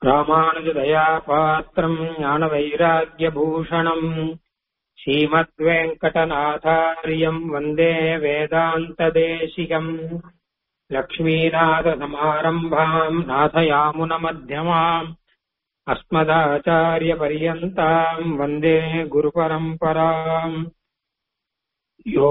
ராமானுஜதயா பாத்திரம் ஞானவைராக்கியபூஷணம் ஸ்ரீமத்வேங்கடநாதாரியம் வந்தே வேதாந்ததேசிகம் லக்ஷ்மீநாதசமாரம்பாம் நாதயாமுனமध्यமாம் अस्मदाचार्यपर्यन्ताम् वन्दे गुरुपरम्पराम् यो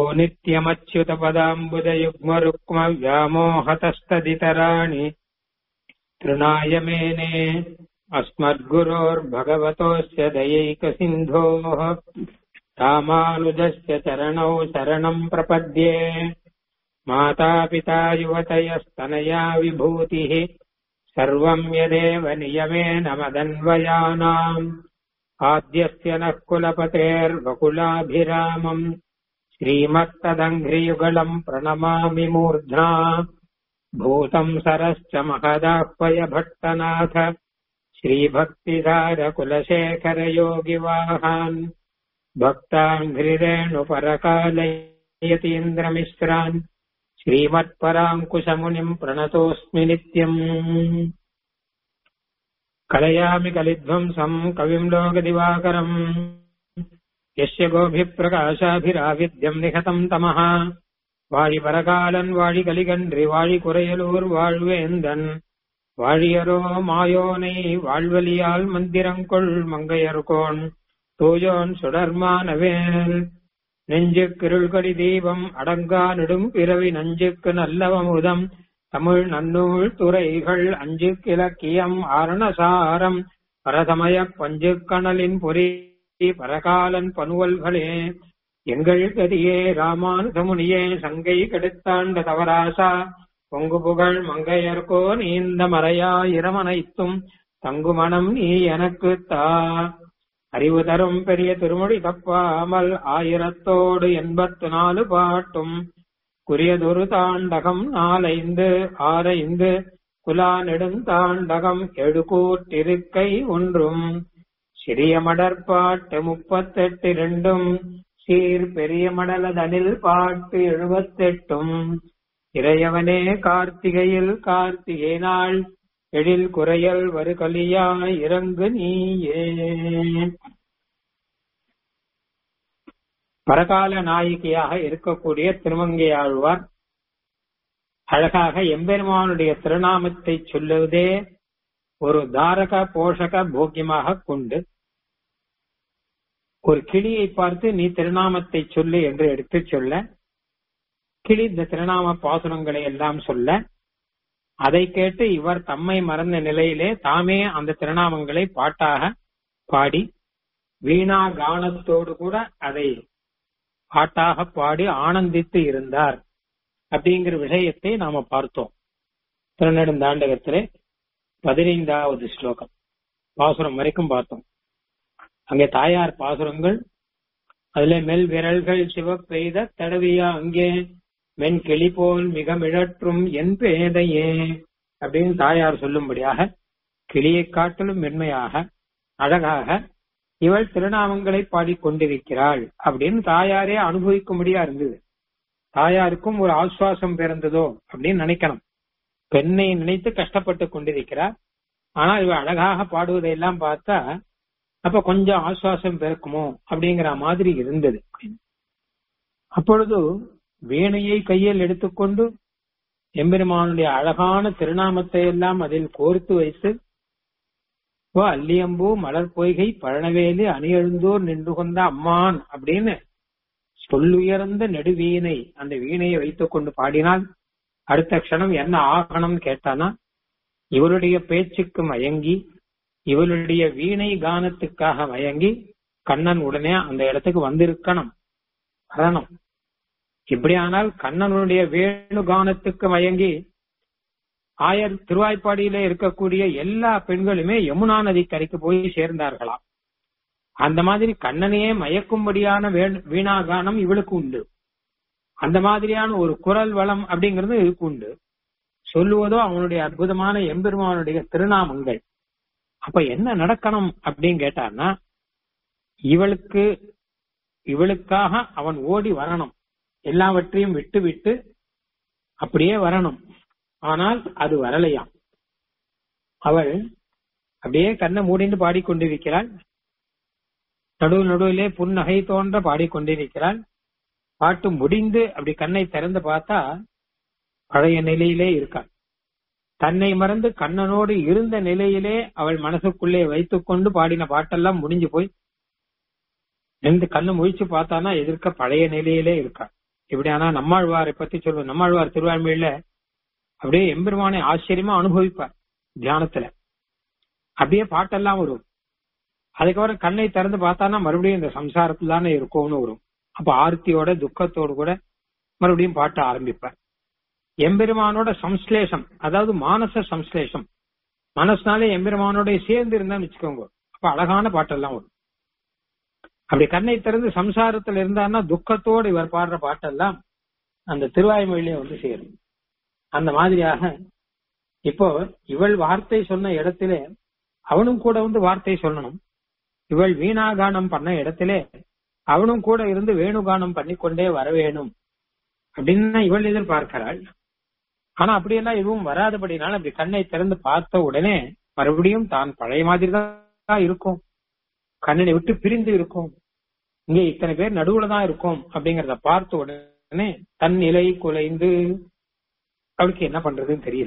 नित्यमच्युतपदाम्बुजयुग्मरुक्मव्यामोहतस्तदितराणि तृणाय मेने अस्मद्गुरोर्भगवतोऽस्य दयैकसिन्धोः रामानुजस्य चरणौ शरणम् प्रपद्ये मातापिता युवतयस्तनया विभूतिः सर्वम् यदेव नियमेन मदन्वयानाम् आद्यस्य नः कुलपतेर्वकुलाभिरामम् श्रीमत्तदङ्घ्रियुगलम् प्रणमामि मूर्ध्ना भूतम् सरश्च महदाह्वयभट्टनाथ श्रीभक्तिधारकुलशेखरयोगिवाहान् भक्ताङ्घ्रिरेणुपरकालयतीन्द्रमिश्रान् श्रीमत्पराङ्कुशमुनिम् प्रणतोऽस्मि नित्यम् कलयामि कलिध्वंसम् कविम् लोकदिवाकरम् यस्य गोभिप्रकाशाभिराविद्यम् निहतम् तमः வாழிபரகாலன் வாழி கலிகன்றி வாழி குறையலூர் வாழ்வேந்தன் வாழியரோ மாயோனை வாழ்வலியால் மந்திரங்கொள் மங்கையர்கோன் தூயோன் சுடர்மானவேல் நெஞ்சுக்கிருள்கடி தீபம் அடங்கா நெடும் பிறவி நஞ்சுக்கு நல்லவமுதம் தமிழ் நன்னூல் துறைகள் அஞ்சு கிழக்கியம் ஆரணசாரம் பரசமய பஞ்சு கணலின் பொறி பரகாலன் பனுவல்களே எங்கள் கதியே ராமானுஜமுனியே சங்கை கெடுத்தாண்ட தவராசா பொங்கு புகழ் மங்கையர்கோ நீந்த மறையா இரமனைத்தும் தங்குமணம் நீ எனக்கு தா அறிவு தரும் பெரிய திருமொழி தப்பாமல் ஆயிரத்தோடு எண்பத்து நாலு பாட்டும் குறியதொரு தாண்டகம் நாலைந்து ஆரைந்து குலா நெடுந்தாண்டகம் எழுகூட்டிருக்கை ஒன்றும் சிறிய மடற்பாட்டு முப்பத்தெட்டு இரண்டும் சீர் பெரிய மடலதனில் பாட்டு எழுபத்தெட்டும் இறையவனே கார்த்திகையில் கார்த்திகை நாள் எழில் குறையல் வருகலியா இறங்கு நீயே பரகால நாயகியாக இருக்கக்கூடிய திருமங்கையாழ்வார் அழகாக எம்பெருமானுடைய திருநாமத்தை சொல்லுவதே ஒரு தாரக போஷக போக்கியமாக கொண்டு ஒரு கிளியை பார்த்து நீ திருநாமத்தை சொல்லு என்று எடுத்து சொல்ல கிளி இந்த திருநாம பாசுரங்களை எல்லாம் சொல்ல அதை கேட்டு இவர் தம்மை மறந்த நிலையிலே தாமே அந்த திருநாமங்களை பாட்டாக பாடி வீணா கானத்தோடு கூட அதை பாட்டாக பாடி ஆனந்தித்து இருந்தார் அப்படிங்கிற விஷயத்தை நாம பார்த்தோம் திருநெடுந்தாண்டகத்திலே பதினைந்தாவது ஸ்லோகம் பாசுரம் வரைக்கும் பார்த்தோம் அங்கே தாயார் பாசுரங்கள் அதுல மெல் விரல்கள் சிவப்பெய்த தடவியா அங்கே மென் கிளி போல் மிக மிழற்றும் என் பேதையே அப்படின்னு தாயார் சொல்லும்படியாக கிளியை காட்டிலும் மென்மையாக அழகாக இவள் திருநாமங்களை பாடிக்கொண்டிருக்கிறாள் அப்படின்னு தாயாரே அனுபவிக்கும்படியா இருந்தது தாயாருக்கும் ஒரு ஆஸ்வாசம் பிறந்ததோ அப்படின்னு நினைக்கணும் பெண்ணை நினைத்து கஷ்டப்பட்டு கொண்டிருக்கிறார் ஆனா இவ அழகாக பாடுவதையெல்லாம் பார்த்தா அப்ப கொஞ்சம் ஆசுவாசம் பிறக்குமோ அப்படிங்கிற மாதிரி இருந்தது அப்பொழுது வீணையை கையில் எடுத்துக்கொண்டு எம்பெருமானுடைய அழகான திருநாமத்தை எல்லாம் அதில் கோர்த்து வைத்து ஓ அல்லியம்பூ மலர் பொய்கை பழனவேலி அணியெழுந்தோர் நின்று கொண்ட அம்மான் அப்படின்னு சொல்லுயர்ந்த நெடுவீணை அந்த வீணையை வைத்துக் கொண்டு பாடினால் அடுத்த க்ஷணம் என்ன ஆகணும் கேட்டானா இவருடைய பேச்சுக்கு மயங்கி இவளுடைய வீணை கானத்துக்காக மயங்கி கண்ணன் உடனே அந்த இடத்துக்கு வந்திருக்கணும் வரணும் இப்படியானால் கண்ணனுடைய வேணு கானத்துக்கு மயங்கி ஆயர் திருவாய்ப்பாடியில இருக்கக்கூடிய எல்லா பெண்களுமே யமுனா நதி கரைக்கு போய் சேர்ந்தார்களாம் அந்த மாதிரி கண்ணனையே மயக்கும்படியான வீணா கானம் இவளுக்கு உண்டு அந்த மாதிரியான ஒரு குரல் வளம் அப்படிங்கிறது இதுக்கு உண்டு சொல்லுவதோ அவனுடைய அற்புதமான எம்பெருமானுடைய திருநாமங்கள் அப்ப என்ன நடக்கணும் அப்படின்னு கேட்டான்னா இவளுக்கு இவளுக்காக அவன் ஓடி வரணும் எல்லாவற்றையும் விட்டு விட்டு அப்படியே வரணும் ஆனால் அது வரலையாம் அவள் அப்படியே கண்ணை மூடிண்டு பாடிக்கொண்டிருக்கிறாள் நடுவு நடுவிலே புன்னகை தோன்ற பாடிக்கொண்டிருக்கிறாள் பாட்டு முடிந்து அப்படி கண்ணை திறந்து பார்த்தா பழைய நிலையிலே இருக்காள் தன்னை மறந்து கண்ணனோடு இருந்த நிலையிலே அவள் மனசுக்குள்ளே வைத்துக்கொண்டு பாடின பாட்டெல்லாம் முடிஞ்சு போய் எந்த கண்ணு முழிச்சு பார்த்தானா எதிர்க்க பழைய நிலையிலே இருக்கா இப்படி ஆனா நம்மாழ்வாரை பத்தி சொல்லுவோம் நம்மாழ்வார் திருவாழ்மையில அப்படியே எம்பெருமானை ஆச்சரியமா அனுபவிப்பார் தியானத்துல அப்படியே பாட்டெல்லாம் வரும் அதுக்கப்புறம் கண்ணை திறந்து பார்த்தானா மறுபடியும் இந்த சம்சாரத்துல தானே இருக்கும்னு வரும் அப்ப ஆர்த்தியோட துக்கத்தோடு கூட மறுபடியும் பாட்ட ஆரம்பிப்பார் எம்பெருமானோட சம்ஸ்லேஷம் அதாவது மானச சம்ஸ்லேஷம் மனசுனாலே எம்பெருமானோட சேர்ந்து இருந்தான்னு வச்சுக்கோங்க அப்ப அழகான பாட்டெல்லாம் வரும் அப்படி கண்ணை திறந்து சம்சாரத்துல இருந்தான்னா துக்கத்தோடு இவர் பாடுற பாட்டெல்லாம் அந்த திருவாய்மொழியிலே வந்து சேரும் அந்த மாதிரியாக இப்போ இவள் வார்த்தை சொன்ன இடத்திலே அவனும் கூட வந்து வார்த்தை சொல்லணும் இவள் வீணாகானம் பண்ண இடத்திலே அவனும் கூட இருந்து வேணுகானம் பண்ணிக்கொண்டே வர வேணும் அப்படின்னு இவள் எதிர்பார்க்கிறாள் ஆனா அப்படியெல்லாம் எதுவும் வராதபடினால அப்படி கண்ணை திறந்து பார்த்த உடனே மறுபடியும் தான் பழைய மாதிரி தான் இருக்கும் கண்ணனை விட்டு பிரிந்து இருக்கும் இங்க இத்தனை பேர் நடுவுல தான் இருக்கும் அப்படிங்கறத பார்த்த உடனே தன் நிலை குலைந்து அவளுக்கு என்ன பண்றதுன்னு தெரியல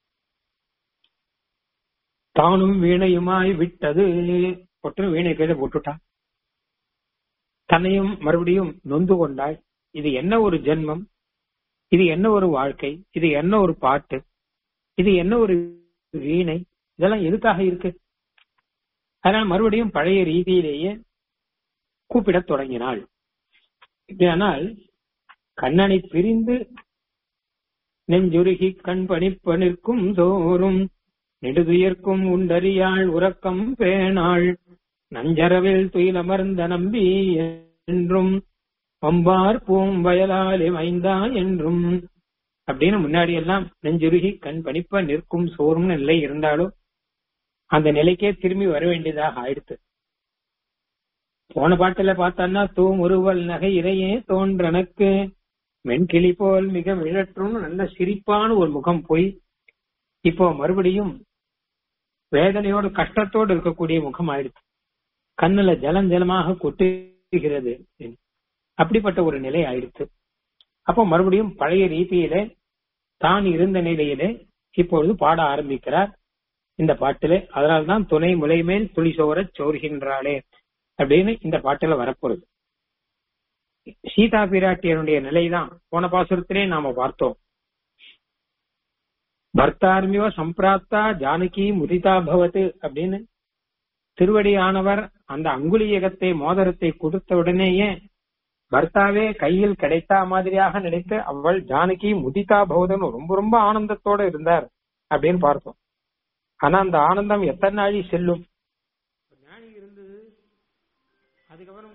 தானும் வீணையுமாய் விட்டது ஒற்று வீணை கையில போட்டுட்டா தன்னையும் மறுபடியும் நொந்து கொண்டாள் இது என்ன ஒரு ஜென்மம் இது என்ன ஒரு வாழ்க்கை இது என்ன ஒரு பாட்டு இது என்ன ஒரு வீணை இதெல்லாம் எதுக்காக இருக்கு அதனால மறுபடியும் பழைய ரீதியிலேயே கூப்பிடத் தொடங்கினாள் இப்படியானால் கண்ணனை பிரிந்து நெஞ்சுருகி கண் பணிப்ப நிற்கும் தோறும் நெடுதுயர்க்கும் உண்டறியாள் உறக்கம் பேணாள் நஞ்சரவில் துயிலமர்ந்த நம்பி என்றும் பம்பார் பூம்பயலாலே மைந்தா என்றும் அப்படின்னு முன்னாடி எல்லாம் நெஞ்சுருகி கண் பணிப்ப நிற்கும் சோறும்னு நிலை இருந்தாலும் அந்த நிலைக்கே திரும்பி வர வேண்டியதாக ஆயிடுத்து போன பாட்டுல பார்த்தான்னா தூம் உருவல் நகை இறையே தோன்றனக்கு மென்கிளி போல் மிக மிழற்றும் நல்ல சிரிப்பான ஒரு முகம் போய் இப்போ மறுபடியும் வேதனையோடு கஷ்டத்தோடு இருக்கக்கூடிய முகம் ஆயிடுச்சு கண்ணுல ஜலம் ஜலமாக கொட்டுகிறது அப்படிப்பட்ட ஒரு நிலை ஆயிடுச்சு அப்போ மறுபடியும் பழைய ரீதியிலே தான் இருந்த நிலையிலே இப்பொழுது பாட ஆரம்பிக்கிறார் இந்த பாட்டிலே அதனால்தான் துணை முலை மேல் துளி சோரச் சோறுகின்றாளே அப்படின்னு இந்த பாட்டுல வரப்போறது சீதா பிராட்டியனுடைய நிலைதான் போன பாசுரத்திலே நாம பார்த்தோம் பர்த்தார்மியோ சம்பிராப்தா ஜானகி முதிதா பவத்து அப்படின்னு திருவடியானவர் அந்த அங்குலியகத்தை மோதிரத்தை கொடுத்த உடனேயே பர்த்தாவே கையில் கிடைத்தா மாதிரியாக நினைத்து அவள் ஜானகி முதிதா பவதன் ரொம்ப ரொம்ப ஆனந்தத்தோட இருந்தார் அப்படின்னு பார்த்தோம் ஆனா அந்த ஆனந்தம் எத்தனை நாளி செல்லும் ஞானி இருந்தது அதுக்கப்புறம்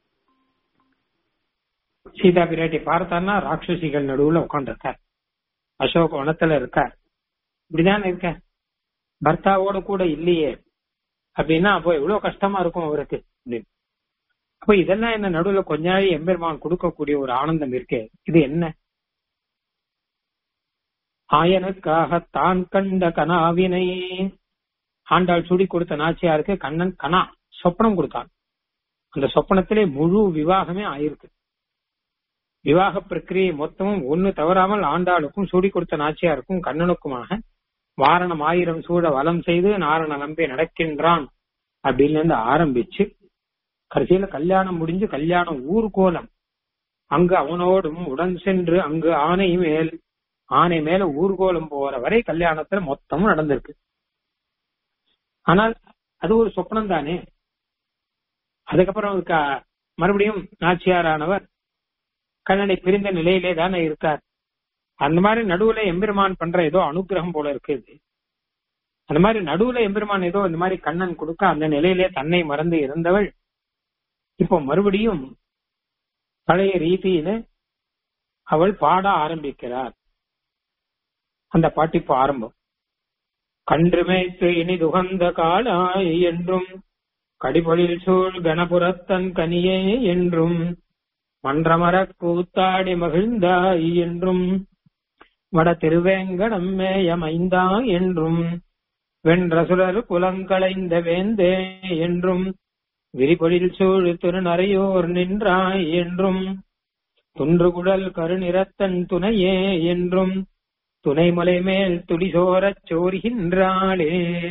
சீதா பிராட்டி பார்த்தான்னா ராட்சசிகள் நடுவுல உட்காந்துருக்கார் அசோக வனத்துல இருக்கார் இப்படிதானே இருக்க பர்த்தாவோட கூட இல்லையே அப்படின்னா அப்போ எவ்வளவு கஷ்டமா இருக்கும் அவருக்கு அப்படின்னு அப்ப இதெல்லாம் என்ன நடுவுல கொஞ்ச நாள் எம்பெருமான் கொடுக்கக்கூடிய ஒரு ஆனந்தம் இருக்கே இது என்ன ஆயனுக்காக தான் கண்ட கனாவினை ஆண்டாள் சுடி கொடுத்த நாச்சியாருக்கு கண்ணன் கனா சொப்பனம் கொடுத்தான் அந்த சொப்பனத்திலே முழு விவாகமே ஆயிருக்கு விவாக பிரக்கிரியை மொத்தமும் ஒண்ணு தவறாமல் ஆண்டாளுக்கும் சூடி கொடுத்த நாச்சியாருக்கும் கண்ணனுக்குமாக வாரணம் ஆயிரம் சூழ வலம் செய்து நாரண நம்பி நடக்கின்றான் அப்படின்னு இருந்து ஆரம்பிச்சு கடைசியில கல்யாணம் முடிஞ்சு கல்யாணம் ஊர்கோலம் அங்கு அவனோடும் உடன் சென்று அங்கு ஆனை மேல் ஆனை மேல ஊர்கோலம் போற வரை கல்யாணத்துல மொத்தமும் நடந்திருக்கு ஆனால் அது ஒரு சொப்னம் தானே அதுக்கப்புறம் மறுபடியும் நாச்சியாரானவர் கண்ணனை பிரிந்த நிலையிலே தானே இருக்கார் அந்த மாதிரி நடுவுல எம்பெருமான் பண்ற ஏதோ அனுகிரகம் போல இருக்கு இது அந்த மாதிரி நடுவுல எம்பெருமான் ஏதோ இந்த மாதிரி கண்ணன் கொடுக்க அந்த நிலையிலே தன்னை மறந்து இருந்தவள் இப்போ மறுபடியும் பழைய ரீதியில அவள் பாட ஆரம்பிக்கிறார் அந்த பாட்டு இப்போ ஆரம்பம் கன்றுமேத்து இனிதுகந்த காலாய் என்றும் கடிபொழில் சூழ் கணபுரத்தன் கனியே என்றும் மன்றமரக் கூத்தாடி மகிழ்ந்தாய் என்றும் வட திருவேங்கடம் மேயமைந்தா என்றும் வென்றசுரர் குலங்களைந்த வேந்தே என்றும் விரிபொழில் சூழ் திருநறையோர் நின்றாய் என்றும் துன்றுகுழல் கருநிறத்தன் துணையே என்றும் துணைமலை மேல் துடிசோரச் சோறுகின்றாளே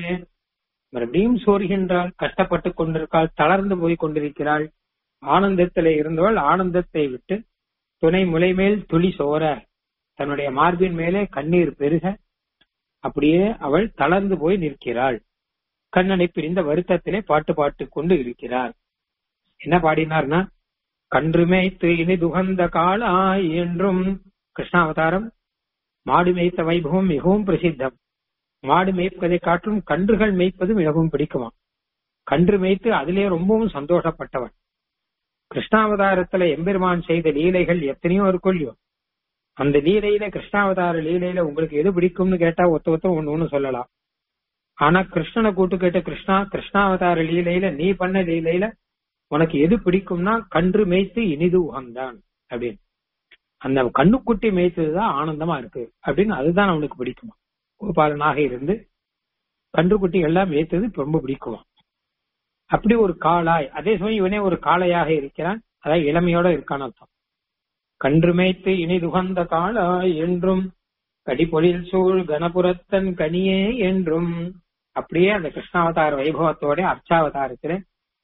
மறுபடியும் சோறுகின்றாள் கஷ்டப்பட்டுக் கொண்டிருக்காள் தளர்ந்து போய் கொண்டிருக்கிறாள் ஆனந்தத்திலே இருந்தவள் ஆனந்தத்தை விட்டு துணை முலை மேல் துளி சோர தன்னுடைய மார்பின் மேலே கண்ணீர் பெருக அப்படியே அவள் தளர்ந்து போய் நிற்கிறாள் கண்ணனை பிரிந்த வருத்தத்திலே பாட்டு பாட்டு கொண்டு இருக்கிறார் என்ன பாடினார்னா கன்று மேய்த்து இனி துகந்த காளாய் என்றும் கிருஷ்ணாவதாரம் மாடு மேய்த்த வைபவம் மிகவும் பிரசித்தம் மாடு மேய்ப்பதை காட்டும் கன்றுகள் மேய்ப்பது மிகவும் பிடிக்குமா கன்று மேய்த்து அதிலே ரொம்பவும் சந்தோஷப்பட்டவன் கிருஷ்ணாவதாரத்துல எம்பெருமான் செய்த லீலைகள் எத்தனையோ இருக்குல்லையோ அந்த லீலையில கிருஷ்ணாவதார லீலையில உங்களுக்கு எது பிடிக்கும்னு கேட்டா ஒத்த ஒத்த ஒண்ணு ஒண்ணு சொல்லலாம் ஆனா கிருஷ்ணனை கூட்டு கேட்ட கிருஷ்ணா கிருஷ்ணாவதார லீலையில நீ பண்ண லீலையில உனக்கு எது பிடிக்கும்னா கன்று மேய்த்து இனிது உகந்தான் அப்படின்னு அந்த கண்ணுக்குட்டி மேய்த்ததுதான் ஆனந்தமா இருக்கு அப்படின்னு அதுதான் அவனுக்கு பிடிக்குமா கோபாலனாக இருந்து கன்றுக்குட்டி எல்லாம் மேய்த்தது ரொம்ப பிடிக்குமா அப்படி ஒரு காளாய் அதே சமயம் இவனே ஒரு காளையாக இருக்கிறான் அதாவது இளமையோட இருக்கான் அர்த்தம் கன்று மேய்த்து இனிதுகந்த காளாய் என்றும் கடிபொழில் சூழ் கணபுரத்தன் கனியே என்றும் அப்படியே அந்த கிருஷ்ணாவதார வைபவத்தோட அர்ச்சாவதாரத்திலே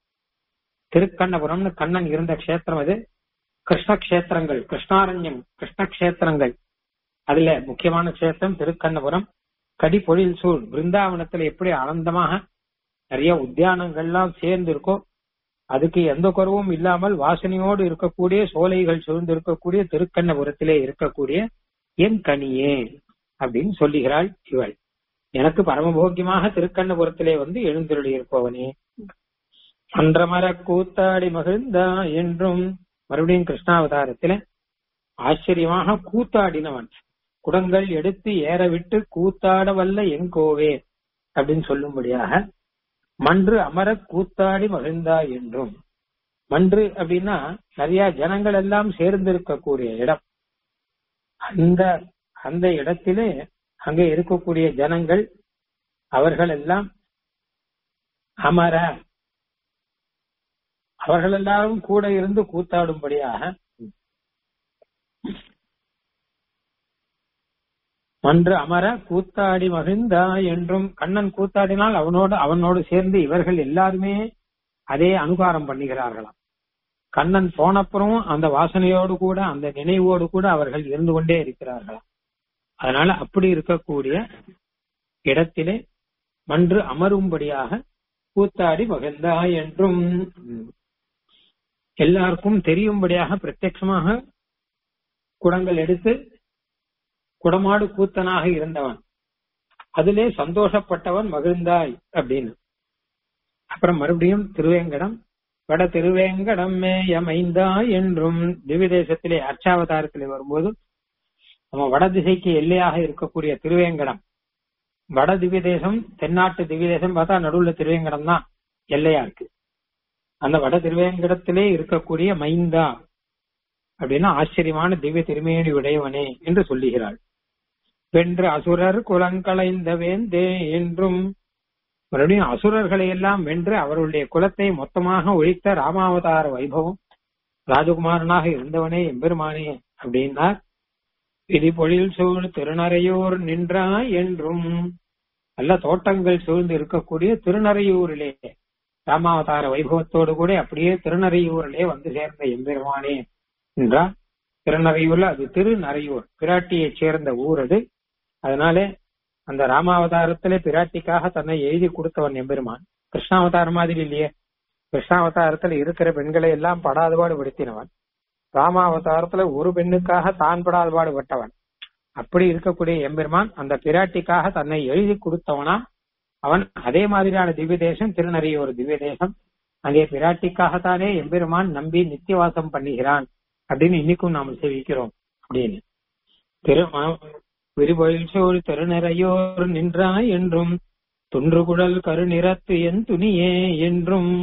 திருக்கண்ணபுரம்னு கண்ணன் இருந்த கஷேத்திரம் அது கிருஷ்ண கஷேத்திரங்கள் கிருஷ்ணாரண்யம் கிருஷ்ண கஷேத்திரங்கள் அதுல முக்கியமான கஷேத்திரம் திருக்கண்ணபுரம் கடிபொழில் சூழ் பிருந்தாவனத்துல எப்படி ஆனந்தமாக நிறைய உத்தியானங்கள்லாம் சேர்ந்து இருக்கோ அதுக்கு எந்த குறவும் இல்லாமல் வாசனையோடு இருக்கக்கூடிய சோலைகள் சூழ்ந்து இருக்கக்கூடிய திருக்கண்ணபுரத்திலே இருக்கக்கூடிய என் கனியே அப்படின்னு சொல்லுகிறாள் இவள் எனக்கு பரமபோக்கியமாக திருக்கண்ணபுரத்திலே வந்து எழுந்தருளி இருப்பவனே அன்றமர கூத்தாடி மகிழ்ந்தா என்றும் மறுபடியும் கிருஷ்ணாவதாரத்தில ஆச்சரியமாக கூத்தாடினவன் குடங்கள் எடுத்து ஏற விட்டு கூத்தாட வல்ல எங்கோவே அப்படின்னு சொல்லும்படியாக மன்று அமர கூத்தாடி மகிழ்ந்தா என்றும் மன்று அப்படின்னா நிறைய ஜனங்கள் எல்லாம் சேர்ந்து இருக்கக்கூடிய இடம் அந்த அந்த இடத்திலே அங்கே இருக்கக்கூடிய ஜனங்கள் அவர்கள் எல்லாம் அமர அவர்கள் எல்லாரும் கூட இருந்து கூத்தாடும்படியாக மன்று அமர கூத்தாடி மகிழ்ந்தா என்றும் கண்ணன் கூத்தாடினால் அவனோடு அவனோடு சேர்ந்து இவர்கள் எல்லாருமே அதே அனுகாரம் பண்ணுகிறார்களாம் கண்ணன் போனப்புறம் அந்த வாசனையோடு கூட அந்த நினைவோடு கூட அவர்கள் இருந்து கொண்டே இருக்கிறார்களாம் அதனால அப்படி இருக்கக்கூடிய இடத்திலே மன்று அமரும்படியாக கூத்தாடி மகிழ்ந்தா என்றும் எல்லாருக்கும் தெரியும்படியாக பிரத்யட்சமாக குடங்கள் எடுத்து குடமாடு கூத்தனாக இருந்தவன் அதிலே சந்தோஷப்பட்டவன் மகிழ்ந்தாய் அப்படின்னு அப்புறம் மறுபடியும் திருவேங்கடம் வட திருவேங்கடம் மேயமைந்தா என்றும் திவ்ய தேசத்திலே அர்ச்சாவதாரத்திலே வரும்போது நம்ம வட திசைக்கு எல்லையாக இருக்கக்கூடிய திருவேங்கடம் வட திவ்ய தேசம் தென்னாட்டு திவ்ய தேசம் பார்த்தா நடுவுல திருவேங்கடம் தான் எல்லையா இருக்கு அந்த வட திருவேங்கடத்திலே இருக்கக்கூடிய மைந்தா அப்படின்னா ஆச்சரியமான திவ்ய திருமேனி உடையவனே என்று சொல்லுகிறாள் வென்று அசுரர் குலங்களைந்த வேந்தே என்றும் மறுபடியும் அசுரர்களை எல்லாம் வென்று அவர்களுடைய குலத்தை மொத்தமாக ஒழித்த ராமாவதார வைபவம் ராஜகுமாரனாக இருந்தவனே எம்பெருமானே அப்படின்னார் விதி பொழில் சூழ் திருநறையூர் நின்றாய் என்றும் நல்ல தோட்டங்கள் சூழ்ந்து இருக்கக்கூடிய திருநறையூரிலே ராமாவதார வைபவத்தோடு கூட அப்படியே திருநறையூரிலே வந்து சேர்ந்த எம்பெருமானே என்றார் திருநறையூர்ல அது திருநறையூர் பிராட்டியைச் சேர்ந்த ஊர் அது அதனால அந்த ராமாவதாரத்திலே பிராட்டிக்காக தன்னை எழுதி கொடுத்தவன் எம்பெருமான் கிருஷ்ணாவதாரம் மாதிரி இல்லையே கிருஷ்ணாவதாரத்துல இருக்கிற பெண்களை எல்லாம் படாதபாடு படுத்தினவன் ராமாவதாரத்துல ஒரு பெண்ணுக்காக தான் படாதபாடு பட்டவன் அப்படி இருக்கக்கூடிய எம்பெருமான் அந்த பிராட்டிக்காக தன்னை எழுதி கொடுத்தவனா அவன் அதே மாதிரியான திவ்ய தேசம் திருநறையூர் திவ்ய தேசம் அங்கே பிராட்டிக்காகத்தானே எம்பெருமான் நம்பி நித்தியவாசம் பண்ணுகிறான் அப்படின்னு இன்னைக்கும் நாம் சேவிக்கிறோம் அப்படின்னு திரு விரிபொழில் சோழ் திருநிறையோர் நின்றாய் என்றும் துன்றுகுழல் கருநிறத்து என் துணியே என்றும்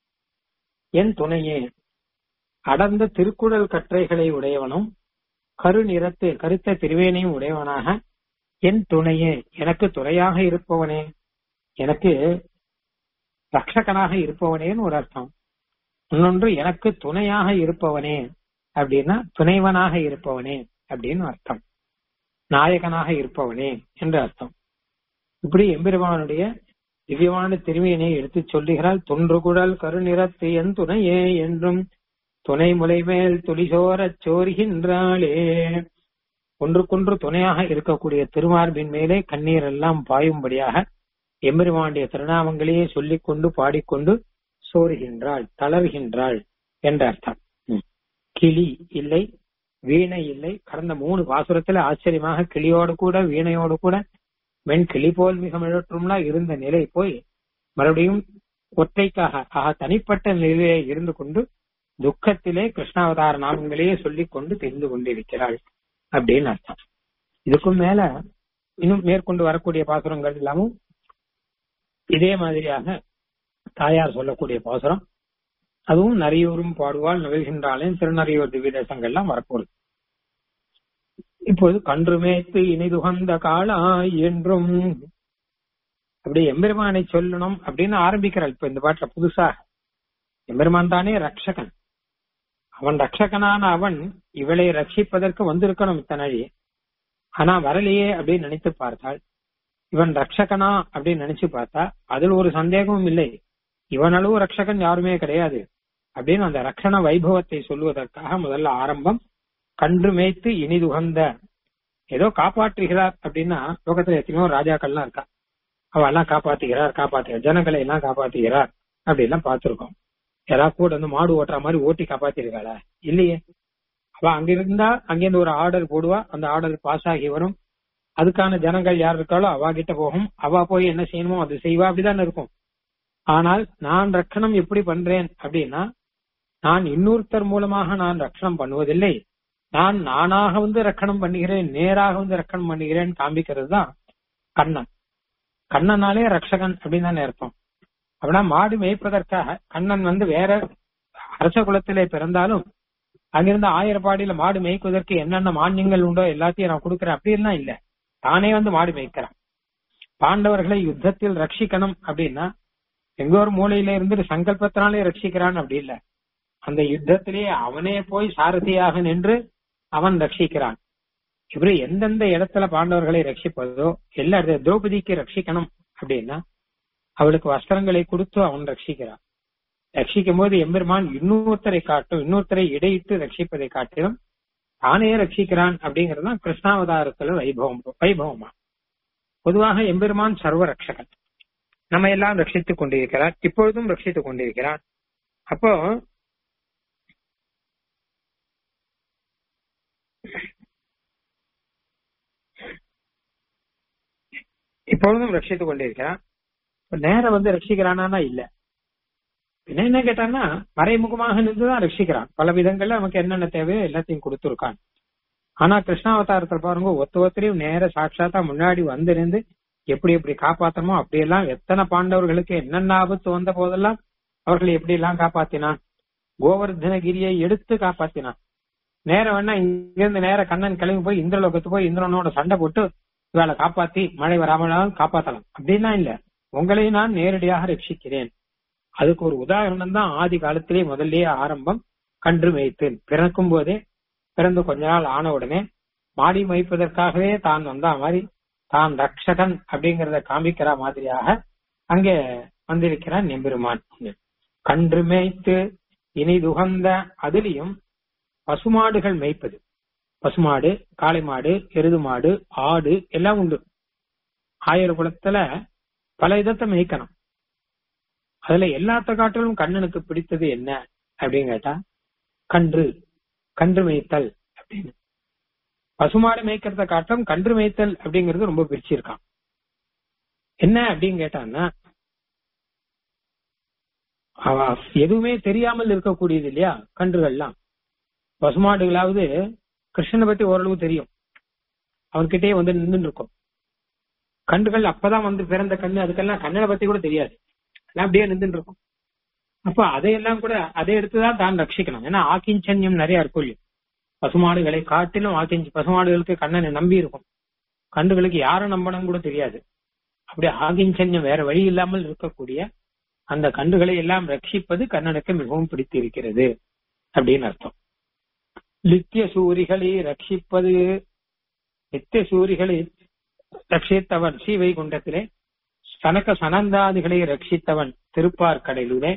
என் துணையே அடர்ந்த திருக்குழல் கற்றைகளை உடையவனும் கருநிறத்து கருத்த திருவேனையும் உடையவனாக என் துணையே எனக்கு துணையாக இருப்பவனே எனக்கு ரட்சகனாக இருப்பவனேன்னு ஒரு அர்த்தம் இன்னொன்று எனக்கு துணையாக இருப்பவனே அப்படின்னா துணைவனாக இருப்பவனே அப்படின்னு அர்த்தம் நாயகனாக இருப்பவனே என்று அர்த்தம் இப்படி எம்பெருமானுடைய திவ்யமான திருமையினை எடுத்து சொல்லுகிறாள் தொன்று குடல் கருநிறத்து என் துணையே என்றும் துணை முலை மேல் துளிசோரச் சோறுகின்றாளே ஒன்றுக்கொன்று துணையாக இருக்கக்கூடிய திருமார்பின் மேலே கண்ணீர் எல்லாம் பாயும்படியாக எம்பெருமானுடைய திருநாமங்களையே சொல்லிக் கொண்டு பாடிக்கொண்டு சோறுகின்றாள் தளர்கின்றாள் என்ற அர்த்தம் கிளி இல்லை வீணை இல்லை கடந்த மூணு பாசுரத்துல ஆச்சரியமாக கிளியோடு கூட வீணையோடு கூட வெண் கிளி போல் மிக மிழற்றும்னா இருந்த நிலை போய் மறுபடியும் ஒற்றைக்காக ஆக தனிப்பட்ட நிலையிலே இருந்து கொண்டு துக்கத்திலே கிருஷ்ணாவதார நாமங்களையே சொல்லிக் கொண்டு தெரிந்து கொண்டிருக்கிறாள் அப்படின்னு அர்த்தம் இதுக்கும் மேல இன்னும் மேற்கொண்டு வரக்கூடிய பாசுரங்கள் எல்லாமும் இதே மாதிரியாக தாயார் சொல்லக்கூடிய பாசுரம் அதுவும் நரியூரும் பாடுவாள் நவிழ்கின்றாலே திருநறையூர் திவ்ய தேசங்கள்லாம் வரப்போகுது இப்போது கன்றுமேத்து இனிதுகந்த காளா என்றும் அப்படி எம்பெருமானை சொல்லணும் அப்படின்னு ஆரம்பிக்கிறாள் இப்ப இந்த பாட்டுல புதுசாக எம்பெருமான் தானே ரட்சகன் அவன் ரட்சகனான அவன் இவளை ரட்சிப்பதற்கு வந்திருக்கணும் இத்தனை ஆனா வரலையே அப்படின்னு நினைத்து பார்த்தாள் இவன் ரட்சகனா அப்படின்னு நினைச்சு பார்த்தா அதில் ஒரு சந்தேகமும் இல்லை இவனளவு ரட்சகன் யாருமே கிடையாது அப்படின்னு அந்த ரட்சண வைபவத்தை சொல்லுவதற்காக முதல்ல ஆரம்பம் கன்று மேய்த்து இனிதுகந்த ஏதோ காப்பாற்றுகிறார் அப்படின்னா லோகத்துல எத்தனையோ ராஜாக்கள்லாம் இருக்கா அவ எல்லாம் காப்பாத்துகிறார் காப்பாத்துகிறார் ஜனங்களை எல்லாம் காப்பாத்துகிறார் அப்படி எல்லாம் பார்த்திருக்கோம் யாராவது கூட வந்து மாடு ஓட்டுற மாதிரி ஓட்டி காப்பாத்திருக்காளா இல்லையே அவ அங்க இருந்தா அங்கிருந்து ஒரு ஆர்டர் போடுவா அந்த ஆர்டர் பாஸ் ஆகி வரும் அதுக்கான ஜனங்கள் யார் இருக்காளோ அவ கிட்ட போகும் அவ போய் என்ன செய்யணுமோ அது செய்வா அப்படிதான் இருக்கும் ஆனால் நான் ரட்சணம் எப்படி பண்றேன் அப்படின்னா நான் இன்னொருத்தர் மூலமாக நான் ரட்சணம் பண்ணுவதில்லை நான் நானாக வந்து ரக்கணம் பண்ணுகிறேன் நேராக வந்து ரக்கணம் பண்ணுகிறேன் காண்பிக்கிறது தான் கண்ணன் கண்ணனாலே ரக்ஷகன் அப்படின்னு தானே அர்த்தம் அப்படின்னா மாடு மேய்ப்பதற்காக கண்ணன் வந்து வேற அரச குலத்திலே பிறந்தாலும் அங்கிருந்து ஆயிரப்பாடியில மாடு மேய்ப்பதற்கு என்னென்ன மானியங்கள் உண்டோ எல்லாத்தையும் நான் கொடுக்குறேன் அப்படி எல்லாம் இல்ல தானே வந்து மாடு மேய்க்கிறான் பாண்டவர்களை யுத்தத்தில் ரட்சிக்கணும் அப்படின்னா எங்க ஒரு மூலையில இருந்து சங்கல்பத்தினாலே ரட்சிக்கிறான் அப்படி இல்ல அந்த யுத்தத்திலேயே அவனே போய் சாரதியாக நின்று அவன் ரட்சிக்கிறான் இப்படி எந்தெந்த இடத்துல பாண்டவர்களை ரட்சிப்பதோ எல்லா இடத்துல திரௌபதிக்கு ரட்சிக்கணும் அப்படின்னா அவளுக்கு வஸ்திரங்களை கொடுத்து அவன் ரட்சிக்கிறான் ரட்சிக்கும் போது எம்பெருமான் இன்னொருத்தரை காட்டும் இன்னொருத்தரை இடையிட்டு ரட்சிப்பதை காட்டிலும் தானே ரட்சிக்கிறான் அப்படிங்கிறது தான் கிருஷ்ணாவதாரத்துல வைபவம் வைபவமா பொதுவாக எம்பெருமான் சர்வ ரட்சகன் நம்ம எல்லாம் ரட்சித்துக் கொண்டிருக்கிறார் இப்பொழுதும் ரட்சித்துக் கொண்டிருக்கிறான் அப்போ இப்பொழுதும் ரட்சித்துக் கொண்டிருக்கிறான் நேரம் வந்து ரட்சிக்கிறானா இல்ல என்ன என்ன கேட்டான்னா மறைமுகமாக நின்றுதான் ரட்சிக்கிறான் பல விதங்கள்ல நமக்கு என்னென்ன தேவையோ எல்லாத்தையும் கொடுத்துருக்கான் ஆனா கிருஷ்ணாவதாரத்தில் பாருங்க ஒத்த ஒத்தரையும் நேர சாட்சாத்தா முன்னாடி வந்திருந்து எப்படி எப்படி காப்பாத்தணுமோ அப்படியெல்லாம் எத்தனை பாண்டவர்களுக்கு என்னென்ன ஆபத்து வந்த போதெல்லாம் அவர்களை எப்படி எல்லாம் காப்பாத்தினான் கோவர்தனகிரியை எடுத்து காப்பாத்தினான் நேரம் வேணா இங்கிருந்து நேர கண்ணன் கிளம்பி போய் இந்திரலோகத்து போய் இந்திரனோட சண்டை போட்டு இவளை காப்பாத்தி மழை வராமலாம் காப்பாத்தலாம் அப்படின்னா இல்ல உங்களை நான் நேரடியாக ரட்சிக்கிறேன் அதுக்கு ஒரு உதாரணம் தான் ஆதி காலத்திலே முதல்லயே ஆரம்பம் கன்று மேய்த்து பிறக்கும் போதே பிறந்து கொஞ்ச நாள் ஆன உடனே மாடி மேய்ப்பதற்காகவே தான் வந்தா மாதிரி தான் ரக்ஷகன் அப்படிங்கறத காமிக்கிற மாதிரியாக அங்கே வந்திருக்கிறான் எம்பெருமான் கன்று மேய்த்து இனி துகந்த அதுலயும் பசுமாடுகள் மேய்ப்பது பசுமாடு காளை மாடு எருது மாடு ஆடு எல்லாம் உண்டு ஆயிரம் குளத்துல பல விதத்தை மேய்க்கணும் அதுல எல்லாத்த காட்டிலும் கண்ணனுக்கு பிடித்தது என்ன அப்படின்னு கேட்டா கன்று கன்று மேய்த்தல் அப்படின்னு பசுமாடு மேய்க்கிறத காட்டும் கன்று மேய்த்தல் அப்படிங்கறது ரொம்ப பிரிச்சிருக்கான் என்ன அப்படின்னு கேட்டான்னா எதுவுமே தெரியாமல் இருக்கக்கூடியது இல்லையா கன்றுகள்லாம் பசுமாடுகளாவது கிருஷ்ணனை பத்தி ஓரளவு தெரியும் அவன்கிட்டயே வந்து நின்று இருக்கும் கன்றுகள் அப்பதான் வந்து பிறந்த கண்ணு அதுக்கெல்லாம் கண்ணனை பத்தி கூட தெரியாது எல்லாம் அப்படியே நின்று இருக்கும் அப்ப அதையெல்லாம் கூட அதை எடுத்துதான் தான் ரட்சிக்கணும் ஏன்னா ஆக்கிஞ்சன்யம் நிறைய இருக்கும் இல்லையா பசுமாடுகளை காட்டிலும் ஆக்கிஞ்சு பசுமாடுகளுக்கு கண்ணனை நம்பி இருக்கும் கன்றுகளுக்கு யாரும் நம்பணும் கூட தெரியாது அப்படி ஆகிஞ்சன்யம் வேற வழி இல்லாமல் இருக்கக்கூடிய அந்த கன்றுகளை எல்லாம் ரட்சிப்பது கண்ணனுக்கு மிகவும் பிடித்திருக்கிறது அப்படின்னு அர்த்தம் நித்திய சூரிகளை ரட்சிப்பது நித்திய சூரிகளை ரட்சித்தவன் ஸ்ரீவைகுண்டத்திலே சனக சனந்தாதிகளை ரட்சித்தவன் திருப்பார்கடலிலே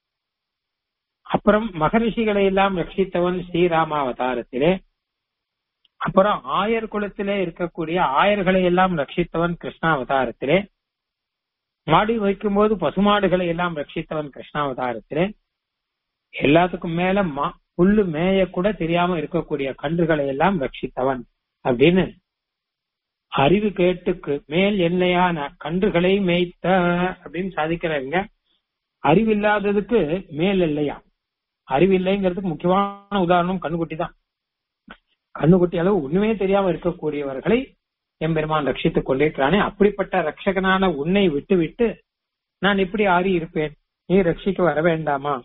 அப்புறம் மகரிஷிகளை எல்லாம் ரட்சித்தவன் ஸ்ரீராமாவதாரத்திலே அப்புறம் ஆயர் குலத்திலே இருக்கக்கூடிய ஆயர்களை எல்லாம் ரட்சித்தவன் கிருஷ்ணாவதாரத்திலே மாடி வைக்கும்போது பசுமாடுகளை எல்லாம் ரட்சித்தவன் கிருஷ்ணாவதாரத்திலே எல்லாத்துக்கும் மேல மா புல்லு மேய கூட தெரியாம இருக்கக்கூடிய கன்றுகளை எல்லாம் ரட்சித்தவன் அப்படின்னு அறிவு கேட்டுக்கு மேல் எல்லையான கன்றுகளை மேய்த்த அப்படின்னு சாதிக்கிறாங்க அறிவில்லாததுக்கு மேல் எல்லையா அறிவில்லைங்கிறதுக்கு முக்கியமான உதாரணம் கண்ணுக்குட்டி தான் கண்ணுக்குட்டி அளவு ஒண்ணுமே தெரியாம இருக்கக்கூடியவர்களை எம்பெருமான் ரட்சித்துக் கொண்டிருக்கிறானே அப்படிப்பட்ட ரட்சகனான உன்னை விட்டு விட்டு நான் எப்படி ஆறி இருப்பேன் நீ ரட்சிக்க வர வேண்டாமா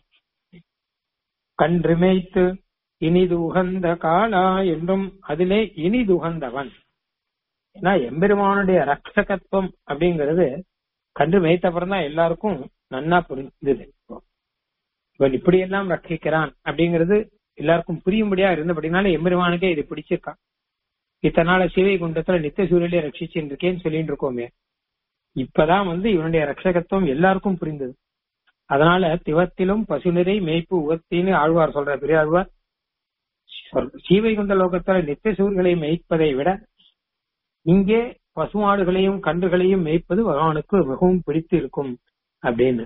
கன்று மேய்த்து இனிது உகந்த காலா என்றும் அதிலே இனிது உகந்தவன் ஏன்னா எம்பெருமானுடைய ரட்சகத்துவம் அப்படிங்கிறது கன்று மேய்த்தப்புறம் தான் எல்லாருக்கும் நன்னா புரிந்தது இவன் இப்படி எல்லாம் ரட்சிக்கிறான் அப்படிங்கிறது எல்லாருக்கும் புரியும்படியா இருந்தபடினால எம்பெருமானுக்கே இது பிடிச்சிருக்கான் இத்தனை நாள் சிவை குண்டத்துல நித்திய சூரியலே ரட்சிச்சுட்டு இருக்கேன்னு சொல்லிட்டு இருக்கோமே இப்பதான் வந்து இவனுடைய ரட்சகத்துவம் எல்லாருக்கும் புரிந்தது அதனால திவத்திலும் பசுநிறை மேய்ப்பு உவத்தின்னு ஆழ்வார் சொல்ற பெரிய ஆழ்வார் சீவைகுண்ட லோகத்துல நித்திய சூரியர்களை மேய்ப்பதை விட இங்கே பசுமாடுகளையும் கன்றுகளையும் மேய்ப்பது பகவானுக்கு மிகவும் பிடித்து இருக்கும் அப்படின்னு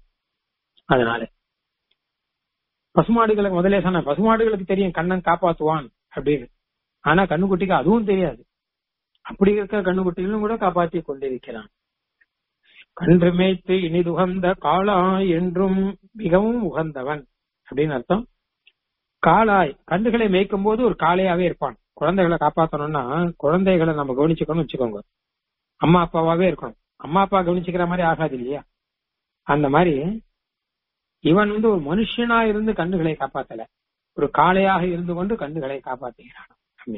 அதனால பசுமாடுகளை முதலே சொன்ன பசுமாடுகளுக்கு தெரியும் கண்ணன் காப்பாத்துவான் அப்படின்னு ஆனா கண்ணுக்குட்டிக்கு அதுவும் தெரியாது அப்படி இருக்க கண்ணுக்குட்டிகளும் கூட காப்பாற்றி கொண்டிருக்கிறான் கன்று மேய்த்து இனிதுகந்த காளாய் என்றும் மிகவும் உகந்தவன் அப்படின்னு அர்த்தம் காளாய் கன்றுகளை மேய்க்கும் போது ஒரு காளையாவே இருப்பான் குழந்தைகளை காப்பாத்தணும்னா குழந்தைகளை நம்ம கவனிச்சுக்கணும்னு வச்சுக்கோங்க அம்மா அப்பாவாவே இருக்கணும் அம்மா அப்பா கவனிச்சுக்கிற மாதிரி ஆகாது இல்லையா அந்த மாதிரி இவன் வந்து ஒரு மனுஷனா இருந்து கண்ணுகளை காப்பாத்தல ஒரு காளையாக இருந்து கொண்டு கண்ணுகளை காப்பாத்துகிறான்